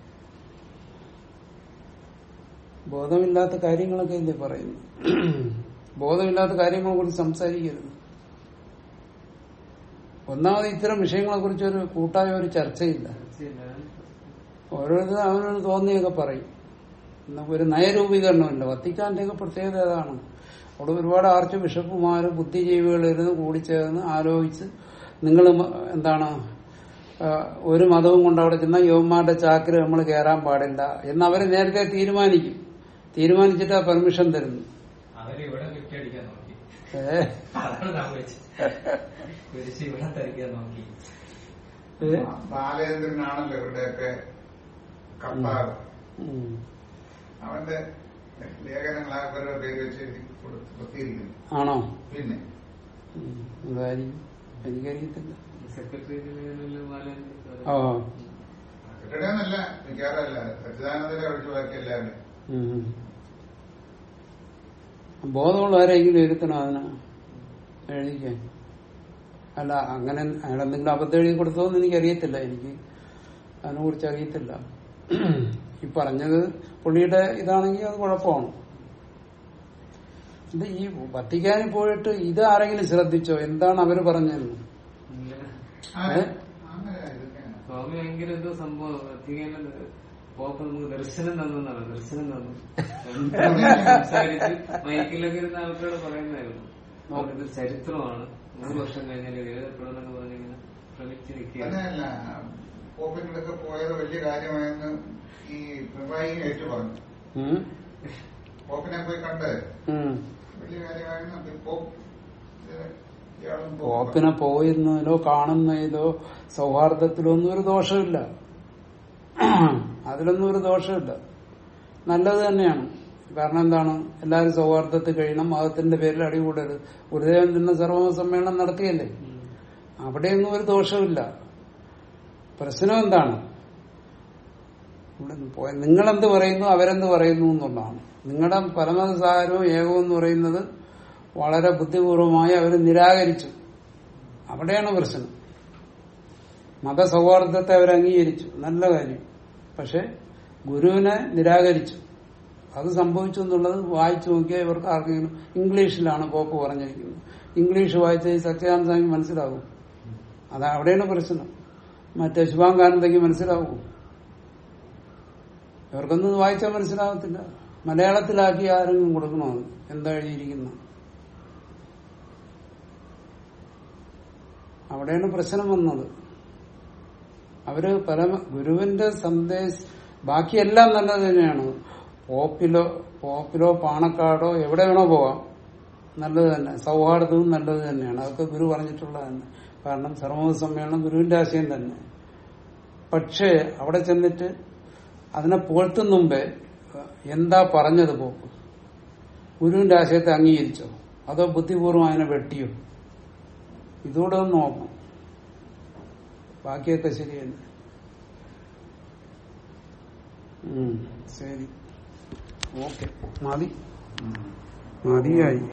ബോധമില്ലാത്ത കാര്യങ്ങളൊക്കെ ഇല്ലേ പറയുന്നു ബോധമില്ലാത്ത കാര്യങ്ങളെ കുറിച്ച് സംസാരിക്കരുത് ഒന്നാമത് ഇത്തരം വിഷയങ്ങളെ കുറിച്ച് ഒരു കൂട്ടായ ഒരു ചർച്ചയില്ല ചർച്ചയില്ല ഓരോരുത്തരും അവനോട് തോന്നിയൊക്കെ പറയും എന്നാ ഒരു നയരൂപീകരണമില്ല വത്തിക്കാന്റെ ഒക്കെ പ്രത്യേകത അതാണ് അവിടെ ഒരുപാട് ആർച്ച് ബിഷപ്പുമാര് ബുദ്ധിജീവികൾ ഇരുന്ന് കൂടിച്ചേർന്ന് ആലോചിച്ച് നിങ്ങൾ എന്താണ് ആ, ഒരു മതവും കൊണ്ട് അവിടെ ചെന്ന യുവന്മാരുടെ ചാക്കിൽ നമ്മൾ കയറാൻ പാടില്ല എന്ന് അവര് നേരത്തെ തീരുമാനിക്കും തീരുമാനിച്ചിട്ട് ആ പെർമിഷൻ തരുന്നു അവര് ഇവിടെ വിറ്റടിക്കാൻ നോക്കി ഏ? അതാണ് സംഭവിച്ചത് കുരിശ് ഇവിടെ തരിക്കാൻ നോക്കി ഏ? ബാലേന്ദ്രനാണല്ലോ ഇവരുടെയൊക്കെ കർത്താവ് ഉം. അവന്റെ ലേഖനങ്ങൾ അവരുടെ പേര് വെച്ച് എഴുതി കൊടുത്ത് പ്രസിദ്ധീകരിക്കുന്നു ആണോ പിന്നെ ഉം. അതായിരിക്കും എനിക്കറിയത്തില്ല സെക്രട്ടറി ബാലൻ ഓ സെക്രട്ടറിയൊന്നല്ല മിക്കവാറല്ല സച്ചിദാനന്ദനെ ഒഴിച്ചു ബാക്കി എല്ലാവരും ഉം. ബോധമുള്ള ആരെങ്കിലും ഇരുത്തണം അതിന് എഴുതിക്കാൻ അല്ല അങ്ങനെ അയാൾ എന്തെങ്കിലും അബദ്ധം എഴുതി കൊടുത്തോന്ന് എനിക്കറിയത്തില്ല എനിക്ക് അതിനെ കുറിച്ച് അറിയത്തില്ല ഈ പറഞ്ഞത് പുള്ളിയുടെ ഇതാണെങ്കിൽ അത് കുഴപ്പമാണ് ഇത് ഈ വത്തിക്കാനിൽ പോയിട്ട് ഇത് ആരെങ്കിലും ശ്രദ്ധിച്ചോ എന്താണ് അവര് പറഞ്ഞതെന്ന് ആര്? ഏ? അങ്ങനെ ഇതൊക്കെയാണ്. സ്വാമി ഭയങ്കര എന്തോ സംഭവം വത്തിക്കാനിൽ പോപ്പ് നമുക്ക് ദർശനം തന്നെന്നാണ് ദർശനം തന്നു സംസാരിച്ച് മൈക്കിലൊക്കെ ഇരുന്ന ആൾക്കാരോട് പറയുന്നതായിരുന്നു നമുക്കിത് ചരിത്രമാണ് നൂറ് വർഷം കഴിഞ്ഞാൽ ഇത് എഴുതപ്പെടുമെന്നൊക്കെ പറഞ്ഞിങ്ങനെ ശ്രമിച്ച് നിൽക്കുകയാണ് തന്നെയല്ല പോപ്പിനടുത്ത് പോയത് വലിയ കാര്യമായെന്ന് ഈ പിണറായി ഏറ്റു പറഞ്ഞു ഉം? പോപ്പിനെ പോയി കണ്ട് ഉം. വലിയ കാര്യമായിരുന്നു അത് പോപ്പ് ഇത് ഇയാളും പോപ്പ് പോപ്പിനെ പോയിരുന്നതിലോ കാണുന്നതിലോ സൗഹാർദ്ദത്തിലോ ഒന്നും ഒരു ദോഷമില്ല അതിലൊന്നും ഒരു ദോഷമില്ല നല്ലത് തന്നെയാണ് കാരണം എന്താണ് എല്ലാവരും സൗഹാർദ്ദത്തിൽ കഴിയണം മതത്തിന്റെ പേരിൽ അടികൂടരുത് ഗുരുദേവൻ തന്നെ സർവമ സമ്മേളനം നടത്തിയല്ലേ അവിടെയൊന്നും ഒരു ദോഷമില്ല പ്രശ്നം എന്താണ് ഇവിടെ നിന്ന് പോയ നിങ്ങളെന്ത് പറയുന്നു അവരെന്ത് പറയുന്നു എന്നുള്ളതാണ് നിങ്ങളുടെ പരമത സാരവും ഏകവും എന്ന് പറയുന്നത് വളരെ ബുദ്ധിപൂർവമായി അവർ നിരാകരിച്ചു അവിടെയാണ് പ്രശ്നം മതസൗഹാർദ്ദത്തെ അവർ അംഗീകരിച്ചു നല്ല കാര്യം പക്ഷെ ഗുരുവിനെ നിരാകരിച്ചു അത് സംഭവിച്ചു എന്നുള്ളത് വായിച്ചു നോക്കിയാൽ ഇവർക്ക് ആർക്കെങ്കിലും ഇംഗ്ലീഷിലാണ് പോപ്പ് പറഞ്ഞിരിക്കുന്നത് ഇംഗ്ലീഷ് വായിച്ച ഈ സത്യാനന്ദ സ്വാമി മനസ്സിലാവും അത് അവിടെയാണ് പ്രശ്നം മറ്റേ ശുഭാംഗാനന്ദയ്ക്ക് മനസ്സിലാവും ഇവർക്കൊന്നും വായിച്ചാൽ മനസ്സിലാകത്തില്ല മലയാളത്തിലാക്കി ആരെങ്കിലും കൊടുക്കണോ അത് എന്താ എഴുതിയിരിക്കുന്ന അവിടെയാണ് പ്രശ്നം വന്നത് അവര് പരമ ഗുരുവിന്റെ സന്ദേശ ബാക്കിയെല്ലാം നല്ലത് തന്നെയാണ് പോപ്പിലോ പോപ്പിലോ പാണക്കാടോ എവിടെ വേണോ പോവാം നല്ലത് തന്നെ സൗഹാർദ്ദവും നല്ലത് തന്നെയാണ് അതൊക്കെ ഗുരു പറഞ്ഞിട്ടുള്ളത് തന്നെ കാരണം സർവമത സമ്മേളനം ഗുരുവിന്റെ ആശയം തന്നെ പക്ഷേ അവിടെ ചെന്നിട്ട് അതിനെ പുകഴ്ത്തും മുമ്പേ എന്താ പറഞ്ഞത് പോപ്പ് ഗുരുവിന്റെ ആശയത്തെ അംഗീകരിച്ചോ അതോ ബുദ്ധിപൂർവ്വം അതിനെ വെട്ടിയോ ഇതൂടെ ഒന്ന് നോക്കണം ബാക്കിയൊക്കെ ശരി തന്നെ ഉം, ശരി ഓക്കെ മതി ഉം. മതിയായി